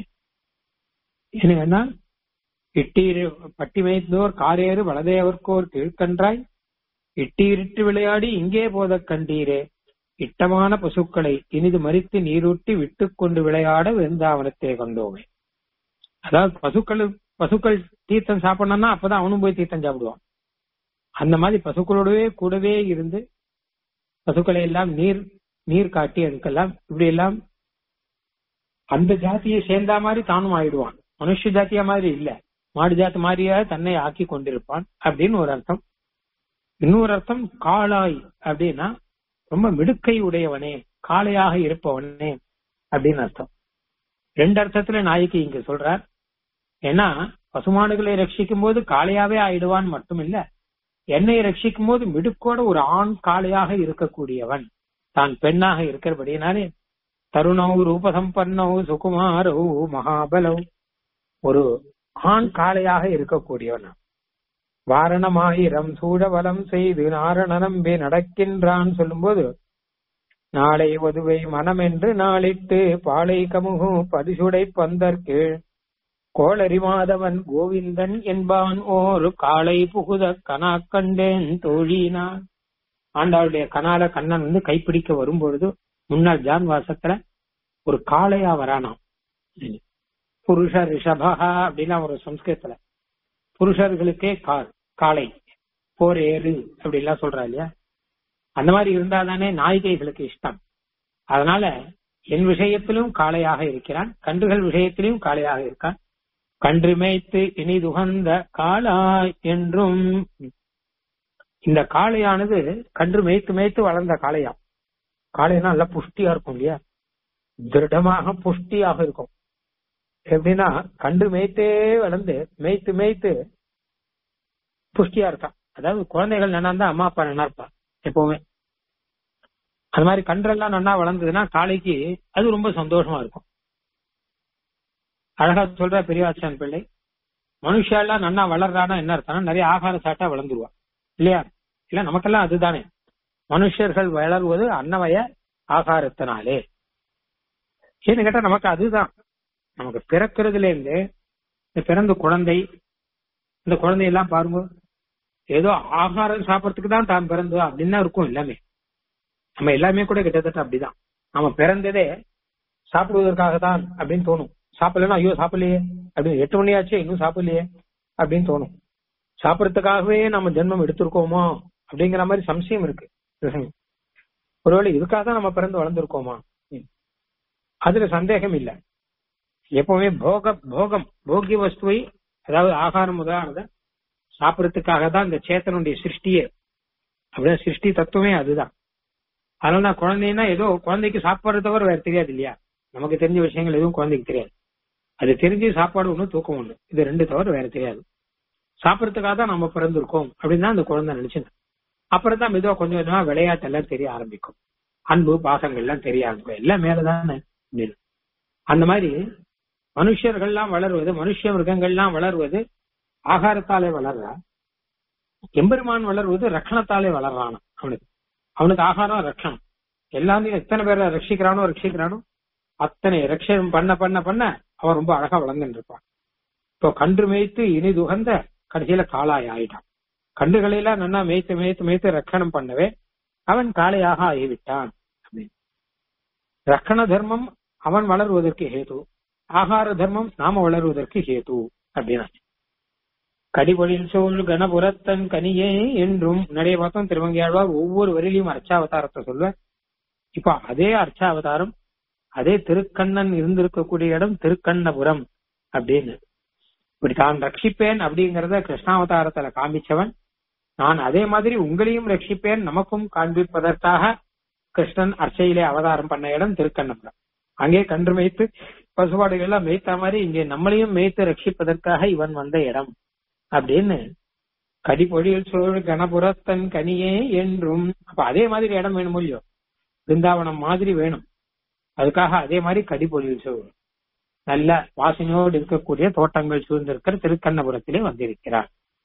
ஏன்னா இட்டீர் பட்டி மேய்ந்தோர் காரேறு வலதேவர்க்கோர் கீழ்கன்றாய் இட்டீரிட்டு விளையாடி இங்கே போத கண்டீரே இட்டமான பசுக்களை இனிது மறித்து நீரூட்டி விட்டு கொண்டு விளையாட வெந்தாவனத்தை கொண்டோமே அதாவது பசுக்கள் பசுக்கள் தீர்த்தம் சாப்பிடணும்னா அப்பதான் அவனும் போய் தீர்த்தம் சாப்பிடுவான் அந்த மாதிரி பசுக்களோடவே கூடவே இருந்து பசுக்களை எல்லாம் நீர் நீர் காட்டி அதுக்கெல்லாம் இப்படி எல்லாம் அந்த ஜாத்தியை சேர்ந்தா மாதிரி தானும் ஆயிடுவான் மனுஷ ஜாத்தியா மாதிரி இல்ல மாடு ஜாத்து மாதிரியா தன்னை ஆக்கி கொண்டிருப்பான் அப்படின்னு ஒரு அர்த்தம் இன்னொரு அர்த்தம் காளாய் அப்படின்னா ரொம்ப மிடுக்கை உடையவனே காளையாக இருப்பவனே அப்படின்னு அர்த்தம் ரெண்டு அர்த்தத்துல நாய்க்கு இங்க சொல்றார் ஏன்னா பசுமாடுகளை ரட்சிக்கும் போது காளையாவே ஆயிடுவான் மட்டும் இல்ல என்னை ரட்சிக்கும் போது மிடுக்கோட ஒரு ஆண் காளையாக இருக்கக்கூடியவன் தான் பெண்ணாக இருக்கிறபடினாலே தருணவு ரூபசம்பன்னவு சுகுமாரவு மகாபலவு ஒரு ஆண் காளையாக இருக்கக்கூடியவன் வாரணமாயிரம் சூழவலம் செய்து நாரணனம்பே நடக்கின்றான் சொல்லும்போது நாளை வதுவை மனமென்று நாளிட்டு பாலை கமுகு பதிசுடை பந்தற்கு கோளரி மாதவன் கோவிந்தன் என்பான் ஓர் காளை புகுத கனா கண்டேன் தோழினான் ஆண்டாளுடைய கனால கண்ணன் வந்து கைப்பிடிக்க வரும்பொழுது முன்னாள் ஜான் வாசத்துல ஒரு காளையா வரானாம் புருஷ ரிஷபா அப்படின்னா ஒரு சம்ஸ்கிருத்துல புருஷர்களுக்கே கார் காளை போர் ஏறு அப்படிலாம் சொல்றா இல்லையா அந்த மாதிரி இருந்தா தானே நாயிகைகளுக்கு இஷ்டம் அதனால என் விஷயத்திலும் காளையாக இருக்கிறான் கன்றுகள் விஷயத்திலும் காளையாக இருக்கான் கன்று மேய்த்து இனிதுகந்த காளாய் என்றும் இந்த காளையானது கன்று மேய்த்து மேய்த்து வளர்ந்த காளையா காளைனா நல்லா புஷ்டியா இருக்கும் இல்லையா திருடமாக புஷ்டியாக இருக்கும் எப்படின்னா கண்டு மேய்த்தே வளர்ந்து மேய்த்து மேய்த்து புஷ்டியா இருக்கான் அதாவது குழந்தைகள் நன்னா இருந்தா அம்மா அப்பா நன்னா இருப்பா எப்பவுமே அது மாதிரி கன்றெல்லாம் நன்னா வளர்ந்ததுன்னா காளைக்கு அது ரொம்ப சந்தோஷமா இருக்கும் அழகா சொல்ற பெரியவாச்சான் பிள்ளை மனுஷாலாம் நன்னா வளர்றானா என்ன அர்த்தம்னா நிறைய ஆகார சாட்டா வளர்ந்துருவா இல்லையா இல்ல நமக்கெல்லாம் அதுதானே மனுஷர்கள் வளர்வது அன்னவய ஆகாரத்தினாலே ஏன்னு கேட்டா நமக்கு அதுதான் நமக்கு பிறக்கிறதுல இருந்து இந்த பிறந்த குழந்தை இந்த குழந்தையெல்லாம் பாருங்க ஏதோ ஆகாரம் சாப்பிடறதுக்கு தான் தான் பிறந்தோம் அப்படின்னு தான் இருக்கும் எல்லாமே நம்ம எல்லாமே கூட கிட்டத்தட்ட அப்படிதான் நம்ம பிறந்ததே சாப்பிடுவதற்காக தான் அப்படின்னு தோணும் சாப்பிடலன்னா ஐயோ சாப்பிடலையே அப்படின்னு எட்டு மணி ஆச்சு இன்னும் சாப்பிடலையே அப்படின்னு தோணும் சாப்பிடறதுக்காகவே நம்ம ஜென்மம் எடுத்திருக்கோமோ அப்படிங்கிற மாதிரி சம்சயம் இருக்கு ஒருவேளை இதுக்காக தான் நம்ம பிறந்து வளர்ந்துருக்கோமா அதுல சந்தேகம் இல்ல எப்பவுமே போக போகம் போகிய வஸ்துவை அதாவது ஆகாரம் உதாரணத்தை சாப்பிடறதுக்காக தான் இந்த சேத்தனுடைய சிருஷ்டியே அப்படின்னா சிருஷ்டி தத்துவமே அதுதான் அதனால நான் குழந்தைன்னா ஏதோ குழந்தைக்கு சாப்பாடு தவிர வேற தெரியாது இல்லையா நமக்கு தெரிஞ்ச விஷயங்கள் எதுவும் குழந்தைக்கு தெரியாது அது தெரிஞ்சு சாப்பாடு ஒண்ணு தூக்கம் ஒண்ணு இது ரெண்டு தவிர வேற தெரியாது சாப்பிடறதுக்காக தான் நம்ம பிறந்திருக்கோம் அப்படின்னு தான் அந்த குழந்தை நினைச்சுங்க அப்புறம் தான் மெதுவா கொஞ்சம் கொஞ்சமா விளையாட்டு எல்லாம் தெரிய ஆரம்பிக்கும் அன்பு பாசங்கள் எல்லாம் தெரிய ஆரம்பிக்கும் எல்லாம் மேலதானே அப்படின்னு. அந்த மாதிரி மனுஷர்கள்லாம் வளர்வது மனுஷ மிருகங்கள்லாம் வளர்வது ஆகாரத்தாலே வளர்றா எம்பெருமான் வளர்வது ரக்கணத்தாலே வளர்றான் அவனுக்கு அவனுக்கு ஆகாரம் ரட்சணம் எல்லாத்தையும் எத்தனை பேரை ரட்சிக்கிறானோ ரட்சிக்கிறானோ அத்தனை ரட்சணம் பண்ண பண்ண பண்ண அவன் ரொம்ப அழகா வளர்ந்துட்டு இருப்பான் இப்போ கன்று மேய்த்து இனிதுகந்த கடைசியில காளாய் ஆயிட்டான் கன்றுகளெல்லாம் நல்லா மேய்த்து மேய்த்து மேய்த்து ரட்சணம் பண்ணவே அவன் காளையாக ஆகிவிட்டான் அப்படின்னு. ரக்கண தர்மம் அவன் வளருவதற்கு ஹேது ஆகார தர்மம் நாம வளருவதற்கு ஹேது அப்படின்னா கடிபொழில் சோழ் கணபுரத்தன் கனியே என்றும் நிறைய பார்த்தோம் திருவங்கியாழ்வார் ஒவ்வொரு வரியிலையும் அர்ச்சாவதாரத்தை சொல்வார் இப்ப அதே அர்ச்சாவதாரம் அதே திருக்கண்ணன் இருந்திருக்கக்கூடிய இடம் திருக்கண்ணபுரம் அப்படின்னு இப்படி தான் ரட்சிப்பேன் அப்படிங்கறத கிருஷ்ணாவதாரத்துல காமிச்சவன் நான் அதே மாதிரி உங்களையும் ரட்சிப்பேன் நமக்கும் காண்பிப்பதற்காக கிருஷ்ணன் அர்ச்சையிலே அவதாரம் பண்ண இடம் திருக்கண்ணபுரம் அங்கே கன்று மேய்த்து பசுபாடுகள் எல்லாம் மேய்த்த மாதிரி இங்கே நம்மளையும் மேய்த்து ரட்சிப்பதற்காக இவன் வந்த இடம் அப்படின்னு கடிபொழியில் சோழ் கணபுரத்தன் கனியே என்றும் அப்ப அதே மாதிரி இடம் வேணும் இல்லையோ பிருந்தாவனம் மாதிரி வேணும் அதுக்காக அதே மாதிரி கடிபொழியில் சோழ் நல்ல வாசனையோடு இருக்கக்கூடிய தோட்டங்கள் சூழ்ந்திருக்கிற திருக்கண்ணபுரத்திலே வந்திருக்கிறார்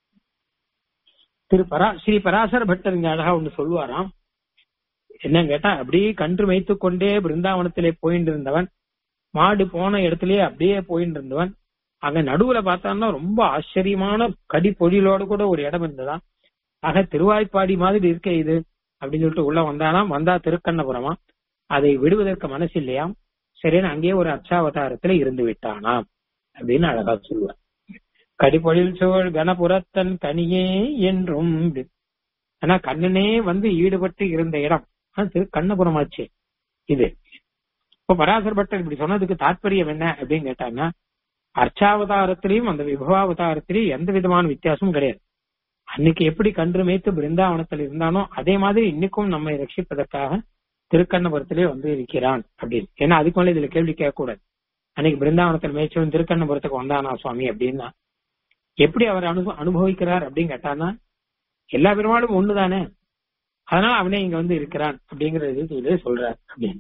திரு பரா ஸ்ரீ பராசர பட்டர் இங்க அழகா ஒண்ணு சொல்லுவாராம் என்னன்னு கேட்டா அப்படியே கன்று மேய்த்து கொண்டே பிருந்தாவனத்திலே போயிட்டு இருந்தவன் மாடு போன இடத்திலேயே அப்படியே போயிட்டு இருந்தவன் அங்க நடுவுல பார்த்தான்னா ரொம்ப ஆச்சரியமான கடி பொழிலோடு கூட ஒரு இடம் இருந்ததா ஆக திருவாய்ப்பாடி மாதிரி இருக்க இது அப்படின்னு சொல்லிட்டு உள்ள வந்தானாம் வந்தா திருக்கண்ணபுரமா அதை விடுவதற்கு மனசு இல்லையாம் சரின்னு அங்கேயே ஒரு அச்சாவதாரத்துல இருந்து விட்டானாம் அப்படின்னு அழகா சொல்லுவார் கடிப்பொழில் சோழ் கணபுரத்தன் கனியே என்றும் ஆனா கண்ணனே வந்து ஈடுபட்டு இருந்த இடம் ஆனா திரு கண்ணபுரமாச்சு இது இப்ப பராசர் பட்டர் இப்படி சொன்னதுக்கு தாற்பயம் என்ன அப்படின்னு கேட்டாங்கன்னா அர்ச்சாவதாரத்திலையும் அந்த விபவாவதாரத்திலையும் எந்த விதமான வித்தியாசமும் கிடையாது அன்னைக்கு எப்படி கன்று மேய்த்து பிருந்தாவனத்தில் இருந்தானோ அதே மாதிரி இன்னைக்கும் நம்மை ரட்சிப்பதற்காக திருக்கண்ணபுரத்திலே வந்து இருக்கிறான் அப்படின்னு ஏன்னா அதுக்கு மேல இதுல கேள்வி கேட்கக்கூடாது அன்னைக்கு பிருந்தாவனத்தில் மேய்ச்சவன் திருக்கண்ணபுரத்துக்கு வந்தானா சுவாமி அப்படின்னா எப்படி அவர் அனுபவ அனுபவிக்கிறார் அப்படின்னு கேட்டானா எல்லா பெருமாளும் ஒண்ணுதானே அதனால அவனே இங்க வந்து இருக்கிறான் அப்படிங்கிற இது சொல்றார் அப்படின்னு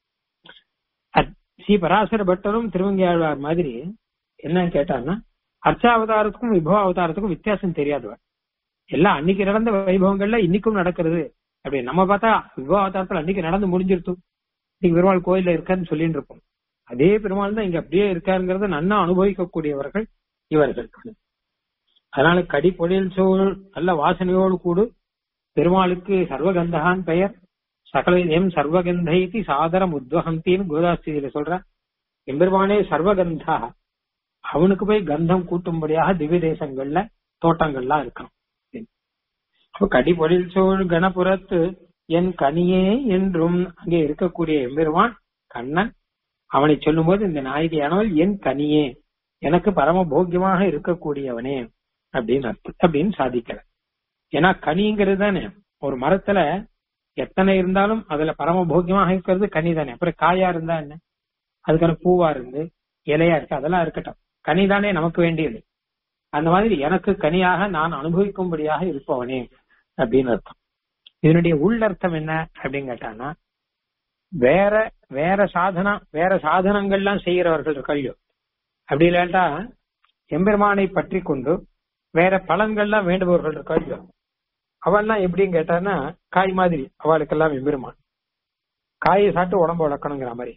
அத்- ஸ்ரீ பராசர பட்டரும் திருவங்கியாழ்வார் மாதிரி என்னன்னு கேட்டான்னா அர்ச்சாவதாரத்துக்கும் விபவ அவதாரத்துக்கும் வித்தியாசம் தெரியாதவர் எல்லாம் அன்னைக்கு நடந்த வைபவங்கள்ல இன்னைக்கும் நடக்கிறது அப்படி நம்ம பார்த்தா விபவ அவதாரத்துல அன்னைக்கு நடந்து முடிஞ்சிருத்து இன்னைக்கு பெருமாள் கோயில்ல இருக்கான்னு சொல்லிட்டு இருப்போம் அதே பெருமாள் தான் இங்க அப்படியே இருக்காருங்கிறத நன்னா அனுபவிக்கக்கூடியவர்கள் இவர்கள் அதனால கடி பொழில் சூழ் நல்ல வாசனையோடு கூடு பெருமாளுக்கு சர்வகந்தகான் பெயர் சகல எம் சர்வகந்தைதி சாதரம் உத்வகந்தின்னு கோதாஸ்தியில சொல்ற எம்பெருமானே சர்வகந்தா அவனுக்கு போய் கந்தம் கூட்டும்படியாக திவ்ய தேசங்கள்ல தோட்டங்கள்லாம் இருக்கணும் அப்ப கடிபொழில் சோழ் கணபுரத்து என் கனியே என்றும் அங்கே இருக்கக்கூடிய எம்பெருமான் கண்ணன் அவனை சொல்லும்போது இந்த நாயகியானவள் என் கனியே எனக்கு பரம போக்கியமாக இருக்கக்கூடியவனே அப்படின்னு அர்த்தம் அப்படின்னு சாதிக்கிற ஏன்னா கனிங்கிறது தானே ஒரு மரத்துல எத்தனை இருந்தாலும் அதுல பரம போக்கியமாக இருக்கிறது கனி தானே அப்புறம் காயா இருந்தா என்ன அதுக்கான பூவா இருந்து இலையா இருக்கு அதெல்லாம் இருக்கட்டும் கனி தானே நமக்கு வேண்டியது அந்த மாதிரி எனக்கு கனியாக நான் அனுபவிக்கும்படியாக இருப்பவனே அப்படின்னு அர்த்தம் இதனுடைய உள்ளர்த்தம் என்ன அப்படின்னு கேட்டான்னா வேற வேற சாதனம் வேற சாதனங்கள்லாம் செய்யறவர்கள் இருக்கையோ அப்படி இல்லாட்டா எம்பெருமானை பற்றி கொண்டு வேற பலன்கள்லாம் வேண்டுபவர்கள் இருக்கையோ அவெல்லாம் எப்படின்னு கேட்டான்னா காய் மாதிரி அவளுக்கெல்லாம் எம்பெருமான் காயை சாப்பிட்டு உடம்பு வளர்க்கணுங்கிற மாதிரி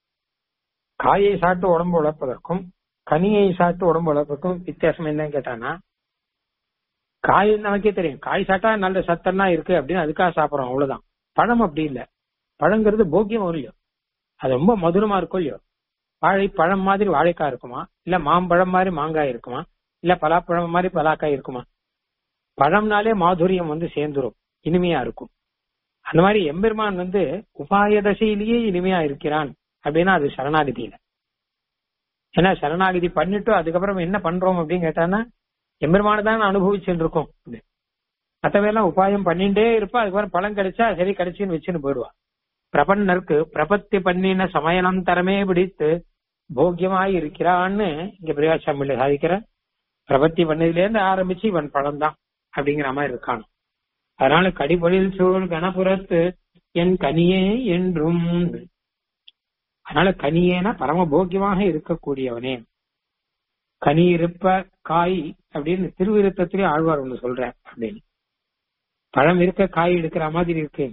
காயை சாப்பிட்டு உடம்பு வளர்ப்பதற்கும் கனியை சாப்பிட்டு உடம்பு வளர்ப்பதற்கும் வித்தியாசம் என்னன்னு கேட்டானா காய் நமக்கே தெரியும் காய் சாப்பிட்டா நல்ல சத்தம்லாம் இருக்கு அப்படின்னு அதுக்காக சாப்பிடுறோம் அவ்வளவுதான் பழம் அப்படி இல்ல பழங்கிறது போக்கியம் இல்லையோ அது ரொம்ப மதுரமா இருக்கும் இல்லையோ வாழை பழம் மாதிரி வாழைக்காய் இருக்குமா இல்ல மாம்பழம் மாதிரி மாங்காய் இருக்குமா இல்ல பலாப்பழம் மாதிரி பலாக்காய் இருக்குமா பழம்னாலே மாதுரியம் வந்து சேர்ந்துரும் இனிமையா இருக்கும் அந்த மாதிரி எம்பெருமான் வந்து உபாய தசையிலேயே இனிமையா இருக்கிறான் அப்படின்னா அது சரணாகதியில ஏன்னா சரணாகதி பண்ணிட்டு அதுக்கப்புறம் என்ன பண்றோம் அப்படின்னு கேட்டான்னா எம்பெருமான தான் அனுபவிச்சுட்டு இருக்கோம் மற்றவையெல்லாம் உபாயம் பண்ணிட்டே இருப்பா அதுக்கப்புறம் பழம் கிடைச்சா சரி கிடைச்சுன்னு வச்சுன்னு போயிடுவா பிரபன்னருக்கு பிரபத்தி பண்ணின சமயனம் தரமே பிடித்து போக்கியமாய் இருக்கிறான்னு இங்க பிரியாசாமியில சாதிக்கிற பிரபத்தி பண்ணதுல இருந்து ஆரம்பிச்சு இவன் பழம் தான் அப்படிங்கிற மாதிரி இருக்கான் அதனால கடிபொழில் சூழ் கணபுரத்து என் கனியே என்றும் அதனால கனியேனா பரம போக்கியமாக இருக்கக்கூடியவனே கனி இருப்ப காய் அப்படின்னு திருவிருத்தத்திலே ஆழ்வார் ஒண்ணு சொல்ற அப்படின்னு பழம் இருக்க காய் எடுக்கிற மாதிரி இருக்கு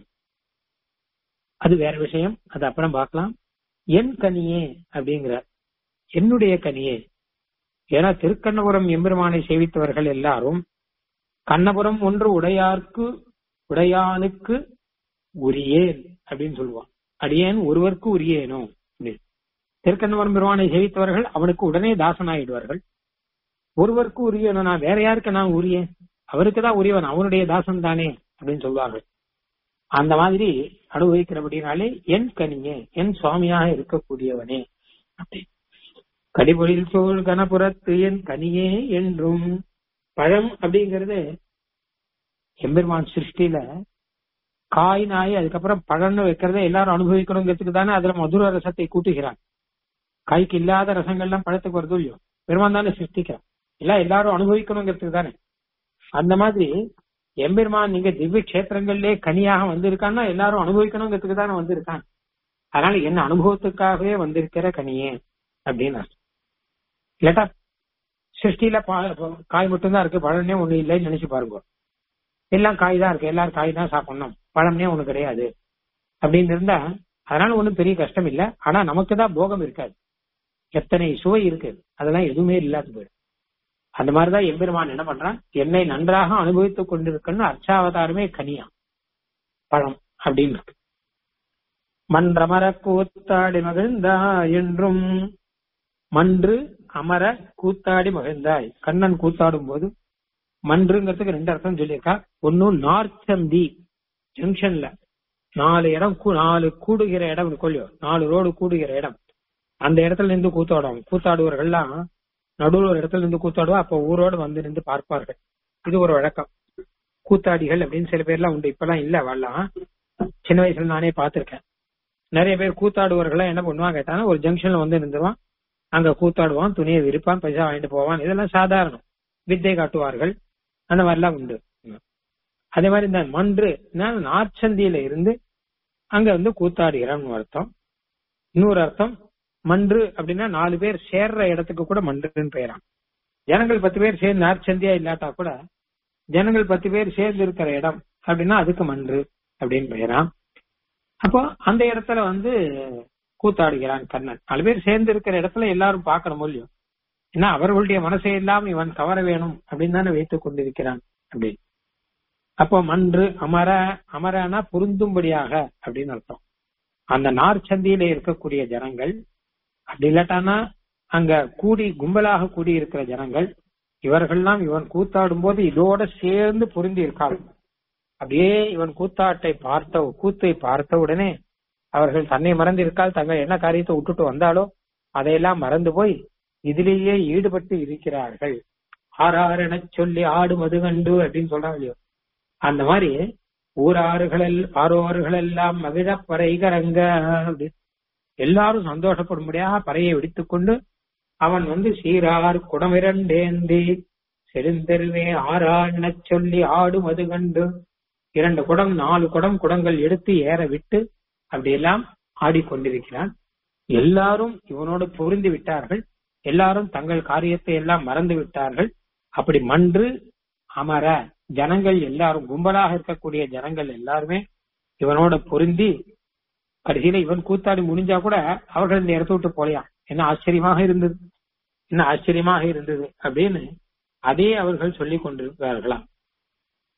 அது வேற விஷயம் அது அப்புறம் பார்க்கலாம் என் கனியே அப்படிங்கிற என்னுடைய கனியே ஏன்னா திருக்கண்ணபுரம் எம்பெருமானை சேவித்தவர்கள் எல்லாரும் கண்ணபுரம் ஒன்று உடையார்க்கு உடையானுக்கு உரியேன் அப்படின்னு சொல்லுவான் அடியேன் ஒருவருக்கு உரியேனோ அப்படின்னு திருக்கண்ணபுரம் பெருமானை சேவித்தவர்கள் அவனுக்கு உடனே தாசனாயிடுவார்கள் ஒருவருக்கு உரியனோ நான் வேற யாருக்கு நான் உரியேன் அவருக்கு தான் உரியவன் அவனுடைய தாசன் தானே அப்படின்னு சொல்வார்கள் அந்த மாதிரி அனுபவிக்கிறபடினாலே என் கனியே என் சுவாமியாக இருக்கக்கூடியவனே அப்படி கடிபொழில் சோழ் கணபுரத்து என் கனியே என்றும் பழம் அப்படிங்கிறது எம்பெருமான் சிருஷ்டியில காய் நாய் அதுக்கப்புறம் பழம்னு வைக்கிறத எல்லாரும் அனுபவிக்கணுங்கிறதுக்கு தானே அதுல மதுர ரசத்தை கூட்டுகிறான் காய்க்கு இல்லாத ரசங்கள்லாம் பழத்துக்கு வருது இல்லையோ பெருமான் தானே சிருஷ்டிக்கிறான் எல்லாம் எல்லாரும் அனுபவிக்கணுங்கிறதுக்கு தானே அந்த மாதிரி எம்பெருமான் நீங்க திவ்ய கஷேத்திரங்கள்லே கனியாக வந்திருக்கான்னா எல்லாரும் அனுபவிக்கணுங்கிறதுக்கு தானே வந்திருக்கான் அதனால என்ன அனுபவத்துக்காகவே வந்திருக்கிற கனியே அப்படின்னு அர்த்தம். இல்லாட்டா சிருஷ்டியில பா- காய் மட்டும்தான் இருக்கு பழம்னே ஒண்ணு இல்லைன்னு நினைச்சு பாருங்க எல்லாம் காய் தான் இருக்கு எல்லாரும் காய் தான் சாப்பிடணும் பழம்னே ஒண்ணு கிடையாது அப்படின்னு இருந்தா அதனால ஒண்ணும் பெரிய கஷ்டம் இல்ல ஆனா நமக்கு தான் போகம் இருக்காது எத்தனை சுவை இருக்கு அதெல்லாம் எதுவுமே இல்லாத போயிடும் அந்த மாதிரிதான் எம்பெருமான் என்ன பண்றான் என்னை நன்றாக அனுபவித்துக் கொண்டிருக்கன்னு அர்ச்சாவதாரமே கனியா பழம் அப்படின்னு இருக்கு மன்றமர கூத்தாடி மகிழ்ந்தாய் என்றும் மன்று அமர கூத்தாடி மகிழ்ந்தாய் கண்ணன் கூத்தாடும் போது மன்றுங்கிறதுக்கு ரெண்டு அர்த்தம் சொல்லியிருக்கா ஒன்னும் நார்ச்சந்தி ஜங்ஷன்ல நாலு இடம் கூ- நாலு கூடுகிற இடம் இருக்கும் இல்லையோ நாலு ரோடு கூடுகிற இடம் அந்த இடத்துல இருந்து கூத்தாடுவாங்க கூத்தாடுவர்கள்லாம் நடுவில் ஒரு இடத்துல இருந்து கூத்தாடுவா அப்ப ஊரோடு வந்து நின்று பார்ப்பார்கள் இது ஒரு வழக்கம் கூத்தாடிகள் அப்படின்னு சில பேர்லாம் உண்டு இப்பெல்லாம் இல்ல வரலாம் சின்ன வயசுல நானே பார்த்திருக்கேன் நிறைய பேர் கூத்தாடுவர்கள்லாம் என்ன பண்ணுவாங்க கேட்டாங்கன்னா ஒரு ஜங்ஷன்ல வந்து நின்றுவான் அங்க கூத்தாடுவான் துணியை விரிப்பான் பைசா வாங்கிட்டு போவான் இதெல்லாம் சாதாரணம் வித்தை காட்டுவார்கள் அந்த மாதிரிலாம் உண்டு அதே மாதிரி இந்த மன்று நார்ச்சந்தியில இருந்து அங்க வந்து கூத்தாடுகிறான்னு அர்த்தம் இன்னொரு அர்த்தம் மன்று அப்படின்னா நாலு பேர் சேர்ற இடத்துக்கு கூட மன்றுன்னு பெயராம் ஜனங்கள் பத்து பேர் சேர்ந்து நார்ச்சந்தியா இல்லாட்டா கூட ஜனங்கள் பத்து பேர் சேர்ந்து இருக்கிற இடம் அப்படின்னா அதுக்கு மன்று அப்படின்னு பெயராம் அப்போ அந்த இடத்துல வந்து கூத்தாடுகிறான் கண்ணன் நாலு பேர் சேர்ந்து இருக்கிற இடத்துல எல்லாரும் பார்க்கணும் இல்லையோ ஏன்னா அவர்களுடைய மனசை எல்லாம் இவன் கவர வேணும் அப்படின்னு தானே வைத்துக் கொண்டிருக்கிறான் அப்படின்னு அப்போ மன்று அமர அமரனா பொருந்தும்படியாக அப்படின்னு அர்த்தம் அந்த நார்ச்சந்தியில இருக்கக்கூடிய ஜனங்கள் அப்படி இல்லாட்டானா அங்க கூடி கும்பலாக கூடி இருக்கிற ஜனங்கள் இவர்கள்லாம் இவன் கூத்தாடும் போது இதோட சேர்ந்து பொருந்தி இருக்காள் அப்படியே இவன் கூத்தாட்டை பார்த்த கூத்தை பார்த்த உடனே அவர்கள் தன்னை மறந்து இருக்கால் தங்கள் என்ன காரியத்தை விட்டுட்டு வந்தாலோ அதையெல்லாம் மறந்து போய் இதிலேயே ஈடுபட்டு இருக்கிறார்கள் ஆறாறு எனச் சொல்லி ஆடு மது கண்டு அப்படின்னு சொல்றாங்க இல்லையோ அந்த மாதிரி ஊராறுகள் ஆரோர்கள் எல்லாம் மகிழ பறைகரங்க அப்படி எல்லாரும் சந்தோஷப்படும்படியாக பறையை வெடித்துக் கொண்டு அவன் வந்து சீரார் குடமிரண்டேந்தி செழுந்தெருவே ஆறாண்ணச் சொல்லி ஆடு மது கண்டு இரண்டு குடம் நாலு குடம் குடங்கள் எடுத்து ஏற விட்டு அப்படியெல்லாம் ஆடிக்கொண்டிருக்கிறான் எல்லாரும் இவனோடு பொருந்தி விட்டார்கள் எல்லாரும் தங்கள் காரியத்தை எல்லாம் மறந்து விட்டார்கள் அப்படி மன்று அமர ஜனங்கள் எல்லாரும் கும்பலாக இருக்கக்கூடிய ஜனங்கள் எல்லாருமே இவனோட பொருந்தி கடைசியில இவன் கூத்தாடி முடிஞ்சா கூட அவர்கள் இந்த இடத்த விட்டு போலையாம் என்ன ஆச்சரியமாக இருந்தது என்ன ஆச்சரியமாக இருந்தது அப்படின்னு அதே அவர்கள் சொல்லிக் கொண்டிருக்கிறார்களாம்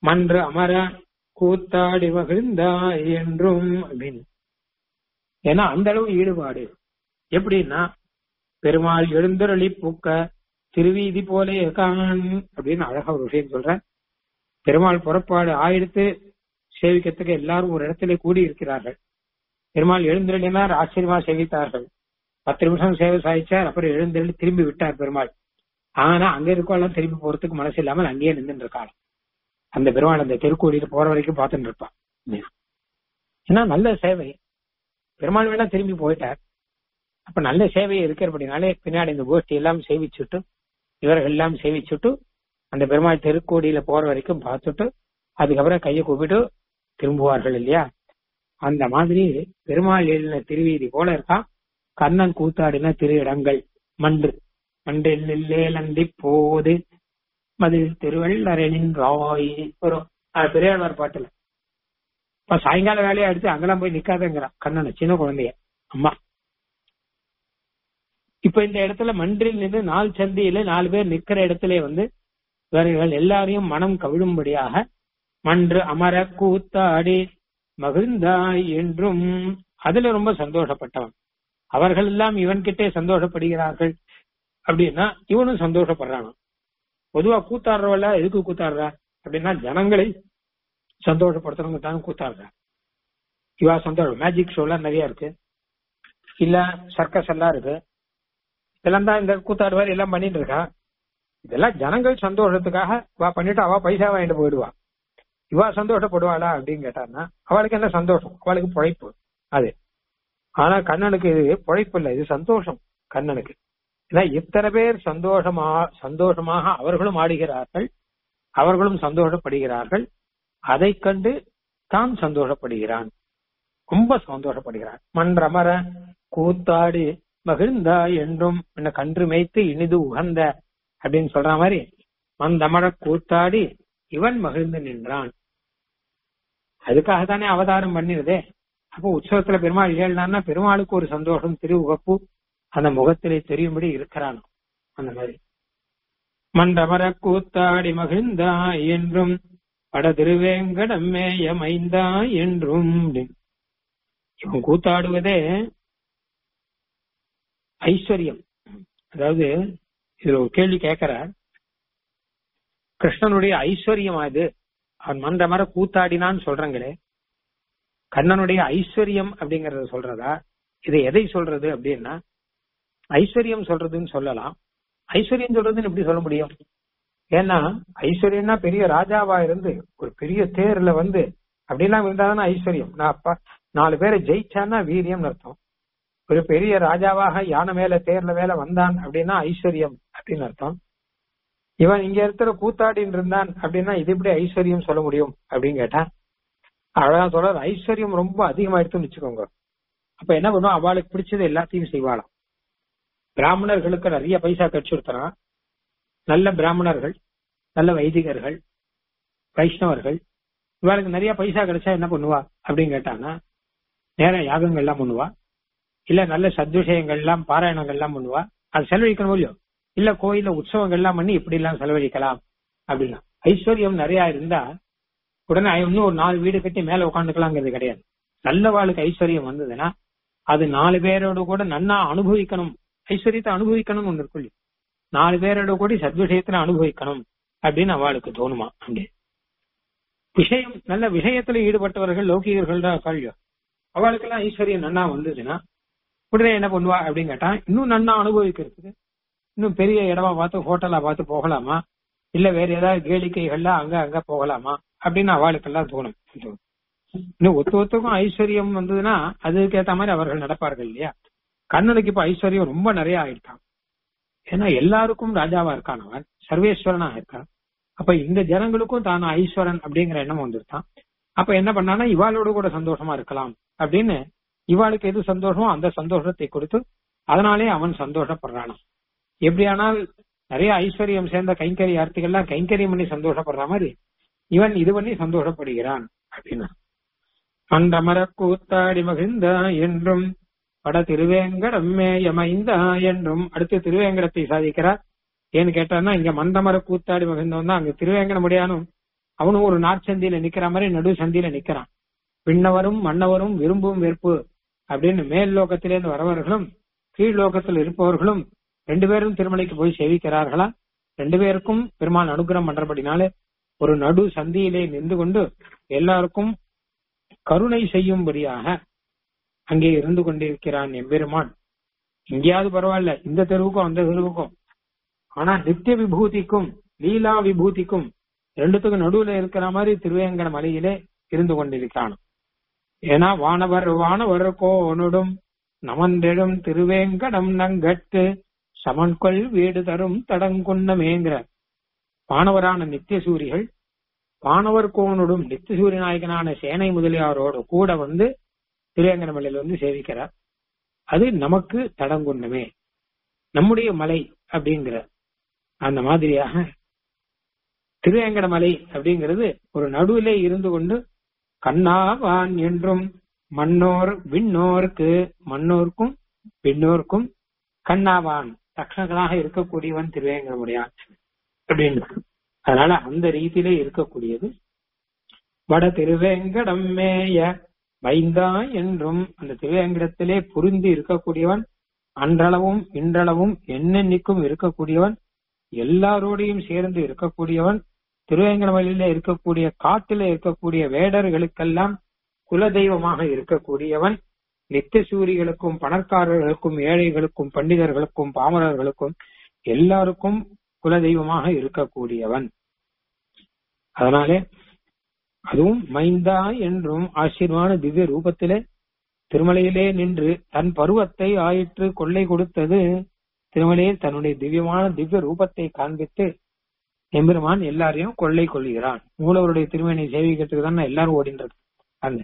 மன்று அமர கூத்தாடி மகிழ்ந்தாய் என்றும் அப்படின்னு ஏன்னா அந்த அளவு ஈடுபாடு எப்படின்னா பெருமாள் எழுந்தருளி பூக்க திருவீதி போலே கான் அப்படின்னு அழகா ஒரு விஷயம் சொல்ற பெருமாள் புறப்பாடு ஆயிடுத்து சேவிக்கிறதுக்கு எல்லாரும் ஒரு இடத்துல கூடி இருக்கிறார்கள் பெருமாள் எழுந்தருளினார் ஆச்சரியமா சேவித்தார்கள் பத்து நிமிஷம் சேவை சாதிச்சார் அப்புறம் எழுந்தருளி திரும்பி விட்டார் பெருமாள் ஆனா அங்க இருக்கவெல்லாம் திரும்பி போறதுக்கு மனசு இல்லாமல் அங்கேயே நின்று இருக்காள் அந்த பெருமாள் அந்த தெருக்கோடியில போற வரைக்கும் பார்த்துட்டு இருப்பான் ஏன்னா நல்ல சேவை பெருமாள் வேணா திரும்பி போயிட்டார் அப்ப நல்ல சேவை இருக்கிறபடினாலே பின்னாடி இந்த கோஷ்டி எல்லாம் சேவிச்சுட்டு இவர்கள் எல்லாம் சேவிச்சுட்டு அந்த பெருமாள் தெருக்கோடியில போற வரைக்கும் பார்த்துட்டு அதுக்கப்புறம் கையை கூப்பிட்டு திரும்புவார்கள் இல்லையா அந்த மாதிரி பெருமாள் எழுதின திருவீதி போல இருக்கா கண்ணன் கூத்தாடின திரு இடங்கள் மன்று மன்றில் நந்தி போது மதில் திருவள்ளரனின் ராய் ஒரு பெரியாழ்வார் பாட்டுல இப்ப சாயங்கால வேலையை எடுத்து அங்கெல்லாம் போய் நிக்காதங்கிறான் கண்ணனை சின்ன குழந்தைய அம்மா இப்ப இந்த இடத்துல மன்றில் நின்று நாலு சந்தியில நாலு பேர் நிக்கிற இடத்துல வந்து இவர்கள் எல்லாரையும் மனம் கவிழும்படியாக மன்று அமர கூத்தாடி மகிழ்ந்தாய் என்றும் அதுல ரொம்ப சந்தோஷப்பட்டவன் அவர்கள் எல்லாம் இவன்கிட்டே சந்தோஷப்படுகிறார்கள் அப்படின்னா இவனும் சந்தோஷப்படுறான் பொதுவா கூத்தாடுறவள எதுக்கு கூத்தாடுறா அப்படின்னா ஜனங்களை சந்தோஷப்படுத்துறவங்க தான் கூத்தாடுறா இவா சந்தோஷம் மேஜிக் ஷோ எல்லாம் நிறைய இருக்கு இல்ல சர்க்கஸ் எல்லாம் இருக்கு இதெல்லாம் தான் இந்த கூத்தாடுவார் எல்லாம் பண்ணிட்டு இருக்கா இதெல்லாம் ஜனங்கள் சந்தோஷத்துக்காக வா பண்ணிட்டு அவ பைசா வாங்கிட்டு போயிடுவா இவா சந்தோஷப்படுவாளா அப்படின்னு கேட்டான்னா அவளுக்கு என்ன சந்தோஷம் அவளுக்கு பொழைப்பு அது ஆனா கண்ணனுக்கு இது பொழைப்பு இல்லை இது சந்தோஷம் கண்ணனுக்கு ஏன்னா இத்தனை பேர் சந்தோஷமா சந்தோஷமாக அவர்களும் ஆடுகிறார்கள் அவர்களும் சந்தோஷப்படுகிறார்கள் அதை கண்டு தான் சந்தோஷப்படுகிறான் ரொம்ப சந்தோஷப்படுகிறான் மன்றமர கூத்தாடி மகிழ்ந்தா என்றும் என்ன கன்று மேய்த்து இனிது உகந்த அப்படின்னு சொல்ற மாதிரி மந்தமர கூத்தாடி இவன் மகிழ்ந்து நின்றான் அதுக்காக தானே அவதாரம் பண்ணிருதே அப்போ உற்சவத்துல பெருமாள் ஏழுனா பெருமாளுக்கு ஒரு சந்தோஷம் திரு உகப்பு அந்த முகத்திலே தெரியும்படி இருக்கிறான் அந்த மாதிரி மண்டமர கூத்தாடி மகிழ்ந்தா என்றும் பட திருவேங்கடமேய மைந்தா என்றும் இவன் கூத்தாடுவதே ஐஸ்வர்யம் அதாவது இதுல ஒரு கேள்வி கேட்கிறார் கிருஷ்ணனுடைய ஐஸ்வர்யம் அது அவன் மந்தமர கூத்தாடினான்னு சொல்றாங்களே கண்ணனுடைய ஐஸ்வர்யம் அப்படிங்கறத சொல்றதா இது எதை சொல்றது அப்படின்னா ஐஸ்வர்யம் சொல்றதுன்னு சொல்லலாம் ஐஸ்வர்யம் சொல்றதுன்னு எப்படி சொல்ல முடியும் ஏன்னா ஐஸ்வர்யம்னா பெரிய ராஜாவா இருந்து ஒரு பெரிய தேர்ல வந்து அப்படிலாம் இருந்தாதானே ஐஸ்வர்யம் நான் அப்பா நாலு பேரை ஜெயிச்சான்னா வீரியம் அர்த்தம் ஒரு பெரிய ராஜாவாக யானை மேல தேர்ல மேல வந்தான் அப்படின்னா ஐஸ்வர்யம் அப்படின்னு அர்த்தம் இவன் இங்க இருக்கிற கூத்தாடின்னு இருந்தான் அப்படின்னா இது எப்படி ஐஸ்வர்யம் சொல்ல முடியும் அப்படின்னு கேட்டான் அழகா சொல்ற ஐஸ்வர்யம் ரொம்ப அதிகமாயிடுச்சுன்னு வச்சுக்கோங்க அப்ப என்ன பண்ணுவோம் அவளுக்கு பிடிச்சது எல்லாத்தையும் செய்வாளாம் பிராமணர்களுக்கு நிறைய பைசா கட்சி கொடுத்தனா நல்ல பிராமணர்கள் நல்ல வைதிகர்கள் வைஷ்ணவர்கள் இவளுக்கு நிறைய பைசா கிடைச்சா என்ன பண்ணுவா அப்படின்னு கேட்டானா நேரம் யாகங்கள் எல்லாம் பண்ணுவா இல்ல நல்ல சத்விஷயங்கள் எல்லாம் பாராயணங்கள் எல்லாம் பண்ணுவா அது செலவழிக்கணும் இல்லையோ இல்ல கோயில உற்சவங்கள் எல்லாம் பண்ணி இப்படி எல்லாம் செலவழிக்கலாம் அப்படின்னா ஐஸ்வர்யம் நிறைய இருந்தா உடனே இன்னும் ஒரு நாலு வீடு கட்டி மேல உட்காந்துக்கலாங்கிறது கிடையாது நல்ல வாழ்க்கை ஐஸ்வர்யம் வந்ததுன்னா அது நாலு பேரோட கூட நன்னா அனுபவிக்கணும் ஐஸ்வர்யத்தை அனுபவிக்கணும்னு ஒண்ணு இருக்கும் நாலு பேரோட கூட சத்விஷயத்துல அனுபவிக்கணும் அப்படின்னு அவளுக்கு தோணுமா அங்கே விஷயம் நல்ல விஷயத்துல ஈடுபட்டவர்கள் லௌகிகர்கள் தான் கல்வியோ அவளுக்கெல்லாம் ஐஸ்வர்யம் நன்னா வந்ததுன்னா உடனே என்ன பண்ணுவா அப்படின்னு கேட்டா இன்னும் நன்னா அனுபவிக்கிறதுக்கு இன்னும் பெரிய இடமா பார்த்து ஹோட்டலா பார்த்து போகலாமா இல்ல வேற ஏதாவது கேளிக்கைகள்ல அங்க அங்க போகலாமா அப்படின்னு அவளுக்கெல்லாம் தோணும் இன்னும் ஒத்து ஒத்துக்கும் ஐஸ்வர்யம் வந்ததுன்னா அதுக்கு ஏத்த மாதிரி அவர்கள் நடப்பார்கள் இல்லையா கண்ணனுக்கு இப்ப ஐஸ்வர்யம் ரொம்ப நிறைய ஆயிட்டான் ஏன்னா எல்லாருக்கும் ராஜாவா இருக்கான் அவன் சர்வேஸ்வரனா இருக்கான் அப்ப இந்த ஜனங்களுக்கும் தான் ஐஸ்வரன் அப்படிங்கிற எண்ணம் வந்துருத்தான் அப்ப என்ன பண்ணானா இவாளோட கூட சந்தோஷமா இருக்கலாம் அப்படின்னு இவாளுக்கு எது சந்தோஷமோ அந்த சந்தோஷத்தை கொடுத்து அதனாலே அவன் சந்தோஷப்படுறானாம் எப்படியானால் நிறைய ஐஸ்வர்யம் சேர்ந்த கைங்கரி ஆர்த்திகள்லாம் கைங்கரியம் பண்ணி சந்தோஷப்படுற மாதிரி இவன் இது பண்ணி சந்தோஷப்படுகிறான் அப்படின்னா அண்டமர கூத்தாடி மகிழ்ந்த என்றும் பட திருவேங்கடம் மேயமைந்தா என்றும் அடுத்து திருவேங்கடத்தை சாதிக்கிறார் ஏன்னு கேட்டான்னா இங்க மந்தமர கூத்தாடி மகிழ்ந்தவன் தான் அங்க திருவேங்கட முடியானும் அவனும் ஒரு நாற்சந்தியில நிக்கிற மாதிரி நடு சந்தியில நிக்கிறான் விண்ணவரும் மன்னவரும் விரும்பும் வெறுப்பு அப்படின்னு மேல் லோகத்திலிருந்து வரவர்களும் கீழ் லோகத்தில் இருப்பவர்களும் ரெண்டு பேரும் திருமலைக்கு போய் சேவிக்கிறார்களா ரெண்டு பேருக்கும் பெருமான் அனுகிரகம் பண்றபடினாலே ஒரு நடு சந்தியிலே நின்று கொண்டு எல்லாருக்கும் கருணை செய்யும்படியாக அங்கே இருந்து கொண்டிருக்கிறான் எம்பெருமான் எங்கேயாவது பரவாயில்ல இந்த தெருவுக்கும் அந்த தெருவுக்கும் ஆனா நித்திய விபூதிக்கும் லீலா விபூதிக்கும் ரெண்டுத்துக்கும் நடுவுல இருக்கிற மாதிரி திருவேங்கட மலையிலே இருந்து கொண்டிருக்கான் ஏன்னா வானவர் வானவர் கோனுடும் நமந்தெழும் திருவேங்கடம் நங்கட்டு சமன்கொள் வீடு தரும் தடங்குன்னமேங்கிற வானவரான நித்திய சூரிகள் வானவர் கோனுடும் நித்திய சூரிய நாயகனான சேனை முதலியாரோடு கூட வந்து திருவேங்கட மலையில வந்து சேவிக்கிறார் அது நமக்கு தடங்குன்னமே நம்முடைய மலை அப்படிங்கிற அந்த மாதிரியாக திருவேங்கட மலை அப்படிங்கிறது ஒரு நடுவிலே இருந்து கொண்டு கண்ணாவான் என்றும் மன்னோர் விண்ணோருக்கு மன்னோர்க்கும் விண்ணோர்க்கும் கண்ணாவான் தக்ஷகனாக இருக்கக்கூடியவன் திருவேங்கடமுடையான் அப்படின்னு அதனால அந்த ரீதியிலே இருக்கக்கூடியது வட திருவேங்கடம் மேய வைந்தா என்றும் அந்த திருவேங்கடத்திலே புரிந்து இருக்கக்கூடியவன் அன்றளவும் இன்றளவும் என்னென்னிக்கும் இருக்கக்கூடியவன் எல்லாரோடையும் சேர்ந்து இருக்கக்கூடியவன் திருவேங்கடமலையில இருக்கக்கூடிய காட்டில இருக்கக்கூடிய வேடர்களுக்கெல்லாம் குலதெய்வமாக இருக்கக்கூடியவன் நித்திய சூரிகளுக்கும் பணக்காரர்களுக்கும் ஏழைகளுக்கும் பண்டிதர்களுக்கும் பாமரர்களுக்கும் எல்லாருக்கும் குலதெய்வமாக இருக்கக்கூடியவன் அதனாலே அதுவும் மைந்தா என்றும் ஆச்சரியமான திவ்ய ரூபத்திலே திருமலையிலே நின்று தன் பருவத்தை ஆயிற்று கொள்ளை கொடுத்தது திருமலையில் தன்னுடைய திவ்யமான திவ்ய ரூபத்தை காண்பித்து எம்பெருமான் எல்லாரையும் கொள்ளை கொள்கிறான் மூலவருடைய திருமணி சேவிக்கிறதுக்கு தான் எல்லாரும் ஓடின்றது அந்த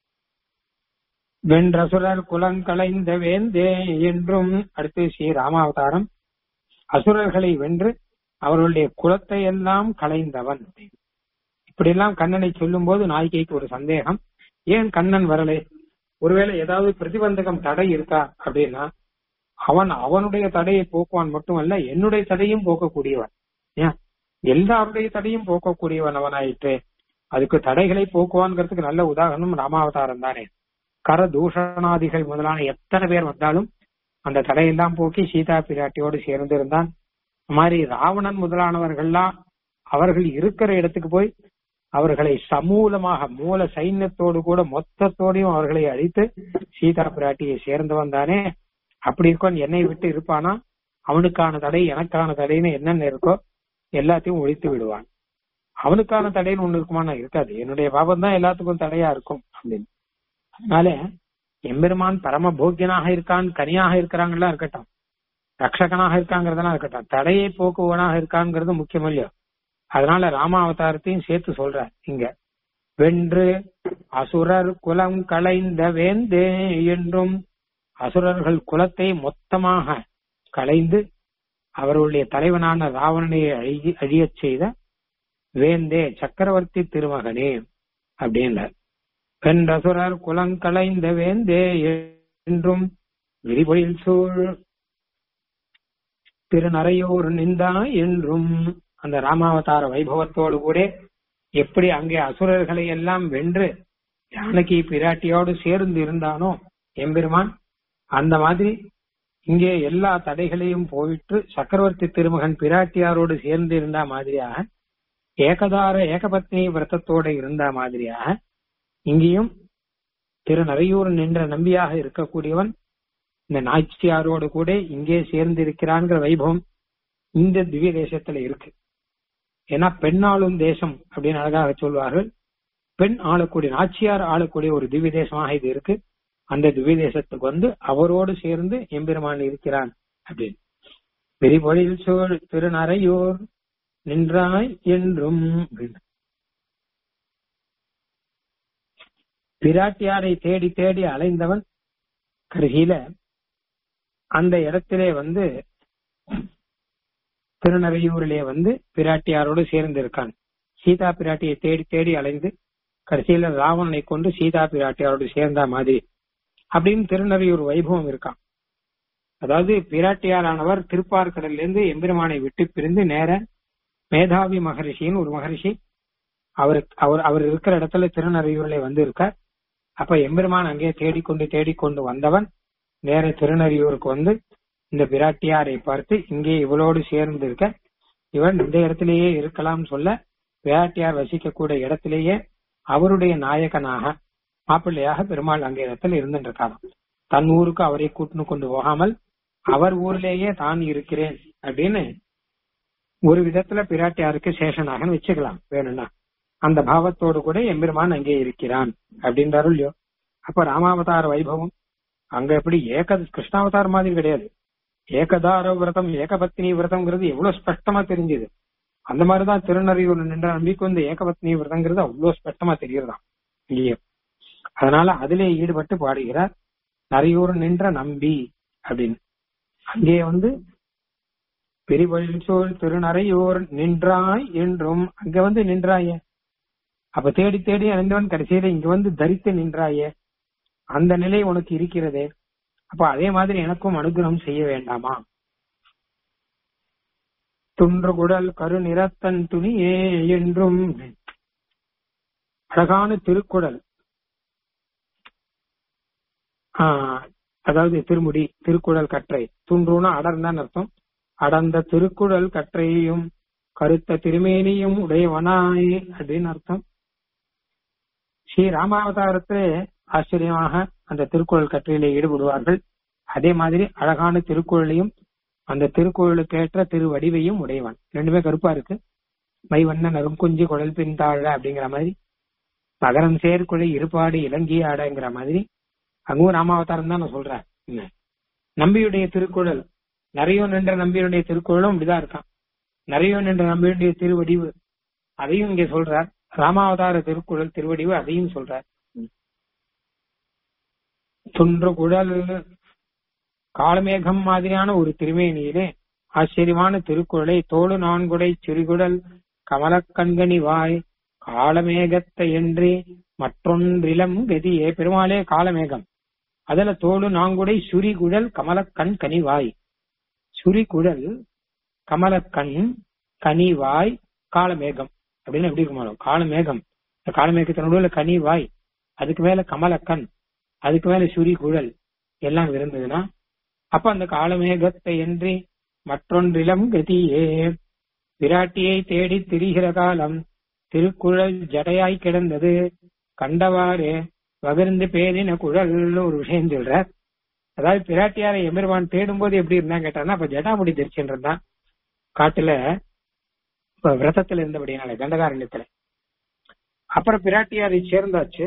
வென்றசுரர் குலங்களைந்த வேந்தே என்றும் அடுத்து ஸ்ரீ ராமாவதாரம் அசுரர்களை வென்று அவர்களுடைய குலத்தை எல்லாம் களைந்தவன் இப்படியெல்லாம் கண்ணனை சொல்லும் போது நாய்கைக்கு ஒரு சந்தேகம் ஏன் கண்ணன் வரலே ஒருவேளை ஏதாவது பிரதிபந்தகம் தடை இருக்கா அப்படின்னா அவன் அவனுடைய தடையை போக்குவான் மட்டுமல்ல என்னுடைய தடையும் போக்கக்கூடியவன் ஏன் எல்லாருடைய தடையும் போக்கக்கூடியவன் அவனாயிற்று அதுக்கு தடைகளை போக்குவான்ங்கிறதுக்கு நல்ல உதாரணம் ராமாவதாரம் தானே கர தூஷணாதிகள் முதலான எத்தனை பேர் வந்தாலும் அந்த தடையெல்லாம் போக்கி சீதா பிராட்டியோடு சேர்ந்து இருந்தான் மாதிரி ராவணன் முதலானவர்கள்லாம் அவர்கள் இருக்கிற இடத்துக்கு போய் அவர்களை சமூலமாக மூல சைன்யத்தோடு கூட மொத்தத்தோடையும் அவர்களை அழித்து சீதா பிராட்டியை சேர்ந்து வந்தானே அப்படி இருக்கோன் என்னை விட்டு இருப்பானா அவனுக்கான தடை எனக்கான தடைன்னு என்னென்ன இருக்கோ எல்லாத்தையும் ஒழித்து விடுவான் அவனுக்கான தடைன்னு ஒண்ணு இருக்குமானா இருக்காது என்னுடைய பாபம் தான் எல்லாத்துக்கும் தடையா இருக்கும் அப்படின்னு அதனால எம்பெருமான் பரம போக்கியனாக இருக்கான் கனியாக இருக்கிறாங்களா இருக்கட்டும் ரக்ஷகனாக இருக்காங்கிறதெல்லாம் இருக்கட்டும் தடையை போக்குவனாக இருக்காங்கிறது முக்கியம் இல்லையோ அதனால ராமாவதாரத்தையும் சேர்த்து சொல்ற இங்க வென்று அசுரர் குலம் களைந்த வேந்தே என்றும் அசுரர்கள் குலத்தை மொத்தமாக களைந்து அவர்களுடைய தலைவனான ராவணனை அழி அழியச் செய்த வேந்தே சக்கரவர்த்தி திருமகனே அப்படின்றார் வென்றசுரர் குலங்களைந்த வேந்தே என்றும் விரிபொழில் சூழ் திருநறையூர் நிந்தா என்றும் அந்த ராமாவதார வைபவத்தோடு கூட எப்படி அங்கே அசுரர்களை எல்லாம் வென்று ஜானகி பிராட்டியோடு சேர்ந்து இருந்தானோ எம்பெருமான் அந்த மாதிரி இங்கே எல்லா தடைகளையும் போயிட்டு சக்கரவர்த்தி திருமகன் பிராட்டியாரோடு சேர்ந்து இருந்த மாதிரியாக ஏகதார ஏகபத்னி விரதத்தோட இருந்த மாதிரியாக இங்கேயும் திருநறையூர் நின்ற நம்பியாக இருக்கக்கூடியவன் இந்த நாச்சியாரோடு கூட இங்கே சேர்ந்து இருக்கிறான்கிற வைபவம் இந்த திவ்ய தேசத்துல இருக்கு ஏன்னா பெண்ணாளும் தேசம் அப்படின்னு அழகாக சொல்வார்கள் பெண் ஆளக்கூடிய நாச்சியார் ஆளக்கூடிய ஒரு திவ்ய தேசமாக இது இருக்கு அந்த திவ்ய தேசத்துக்கு வந்து அவரோடு சேர்ந்து எம்பெருமான் இருக்கிறான் அப்படின்னு விரிபொழில் சூழ் திருநறையூர் நின்றாய் என்றும் பிராட்டியாரை தேடி தேடி அலைந்தவன் கடைசியில அந்த இடத்திலே வந்து திருநறையூரிலே வந்து பிராட்டியாரோடு சேர்ந்து இருக்கான் சீதா பிராட்டியை தேடி தேடி அலைந்து கடைசியில ராவணனை கொண்டு சீதா பிராட்டியாரோடு சேர்ந்த மாதிரி அப்படின்னு திருநறையூர் வைபவம் இருக்கான் அதாவது பிராட்டியாரானவர் திருப்பார்கடல்ல இருந்து எம்பெருமானை விட்டு பிரிந்து நேர மேதாவி மகரிஷின்னு ஒரு மகரிஷி அவருக்கு அவர் அவர் இருக்கிற இடத்துல திருநறையூர்ல வந்து இருக்க அப்ப எம்பெருமான் அங்கே தேடிக்கொண்டு தேடிக்கொண்டு வந்தவன் நேர திருநறையூருக்கு வந்து இந்த பிராட்டியாரை பார்த்து இங்கே இவளோடு சேர்ந்து இருக்க இவன் இந்த இடத்திலேயே இருக்கலாம் சொல்ல பிராட்டியார் வசிக்கக்கூடிய இடத்திலேயே அவருடைய நாயகனாக மாப்பிள்ளையாக பெருமாள் அங்கே இடத்துல இருந்துட்டு இருக்காராம் தன் ஊருக்கு அவரை கூட்டின்னு கொண்டு போகாமல் அவர் ஊர்லேயே தான் இருக்கிறேன் அப்படின்னு ஒரு விதத்துல பிராட்டியாருக்கு சேஷனாகன்னு வச்சுக்கலாம் வேணும்னா அந்த பாவத்தோடு கூட எம்பெருமான் அங்கே இருக்கிறான் அப்படின்றாரு இல்லையோ அப்ப ராமாவதார வைபவம் அங்க எப்படி ஏக கிருஷ்ணாவதார மாதிரி கிடையாது ஏகதார விரதம் ஏகபத்னி விரதம்ங்கிறது எவ்வளவு ஸ்பஷ்டமா தெரிஞ்சது அந்த மாதிரிதான் திருநறையூர் நின்ற நம்பிக்கை வந்து ஏகபத்னி விரதங்கிறது அவ்வளவு ஸ்பஷ்டமா தெரியறதாம் இல்லையோ அதனால அதிலே ஈடுபட்டு பாடுகிறார் நரையூர் நின்ற நம்பி அப்படின்னு அங்கே வந்து பெரிவழில் சோழ் திருநறையூர் நின்றாய் என்றும் அங்க வந்து நின்றாயே அப்ப தேடி தேடி அடைந்தவன் கடைசியில இங்க வந்து தரித்து நின்றாயே அந்த நிலை உனக்கு இருக்கிறதே அப்ப அதே மாதிரி எனக்கும் அனுகிரகம் செய்ய வேண்டாமா துன்று குடல் கரு நிறத்தன் துணியே என்றும் அழகான திருக்குடல் ஆஹ் அதாவது திருமுடி திருக்குடல் கற்றை துன்றுனா அடர்ந்தான் அர்த்தம் அடர்ந்த திருக்குடல் கற்றையையும் கருத்த திருமேனியும் உடையவனாய் அப்படின்னு அர்த்தம் ஸ்ரீ ராமாவதாரத்திலே ஆச்சரியமாக அந்த திருக்குறள் கற்றையிலே ஈடுபடுவார்கள் அதே மாதிரி அழகான திருக்குறளையும் அந்த திருக்குறளுக்கு ஏற்ற திருவடிவையும் உடையவன் ரெண்டுமே கருப்பா இருக்கு மைவண்ண நறுங்குஞ்சி குழல் பின்தாழ அப்படிங்கிற மாதிரி நகரம் சேர்க்குழை இருப்பாடு இலங்கி ஆடங்கிற மாதிரி அங்கும் ராமாவதாரம் தான் நான் சொல்றேன் என்ன நம்பியுடைய திருக்குறள் நிறைய நின்ற நம்பியுடைய திருக்குறளும் இப்படிதான் இருக்கான் நிறைய நின்ற நம்பியுடைய திருவடிவு அதையும் இங்க சொல்றார் ராமாவதார திருக்குறள் திருவடிவு அதையும் சொல்றார் துன்று குழல் காலமேகம் மாதிரியான ஒரு திருமேனியிலே ஆச்சரியமான திருக்குறளை தோடு நான்குடை சிறுகுடல் கமலக்கண்கணி வாய் காலமேகத்தை என்று மற்றொன்றிலம் கதியே பெருமாளே காலமேகம் அதுல தோடு நான்குடை சுரிகுழல் கமலக்கண் கனிவாய் சுரிகுழல் கமலக்கண் கனிவாய் காலமேகம் அப்படின்னு எப்படி இருக்குமா காலமேகம் இந்த காலமேகத்தினுடைய கனிவாய் அதுக்கு மேல கமலக்கண் அதுக்கு மேல சுரி குழல் எல்லாம் இருந்ததுன்னா அப்ப அந்த காலமேகத்தை என்று மற்றொன்றிலம் கதியே விராட்டியை தேடி திரிகிற காலம் திருக்குழல் ஜடையாய் கிடந்தது கண்டவாறு பகிர்ந்து பேரின குழல்னு ஒரு விஷயம் சொல்ற அதாவது பிராட்டியாரை எம்பெருமான் தேடும்போது எப்படி இருந்தா கேட்டான்னா அப்ப ஜடாமுடி தெரிச்சுட்டு இருந்தான் காட்டுல இப்ப விரதத்துல இருந்தபடினால கண்டகாரண்யத்துல அப்புறம் பிராட்டியாரை சேர்ந்தாச்சு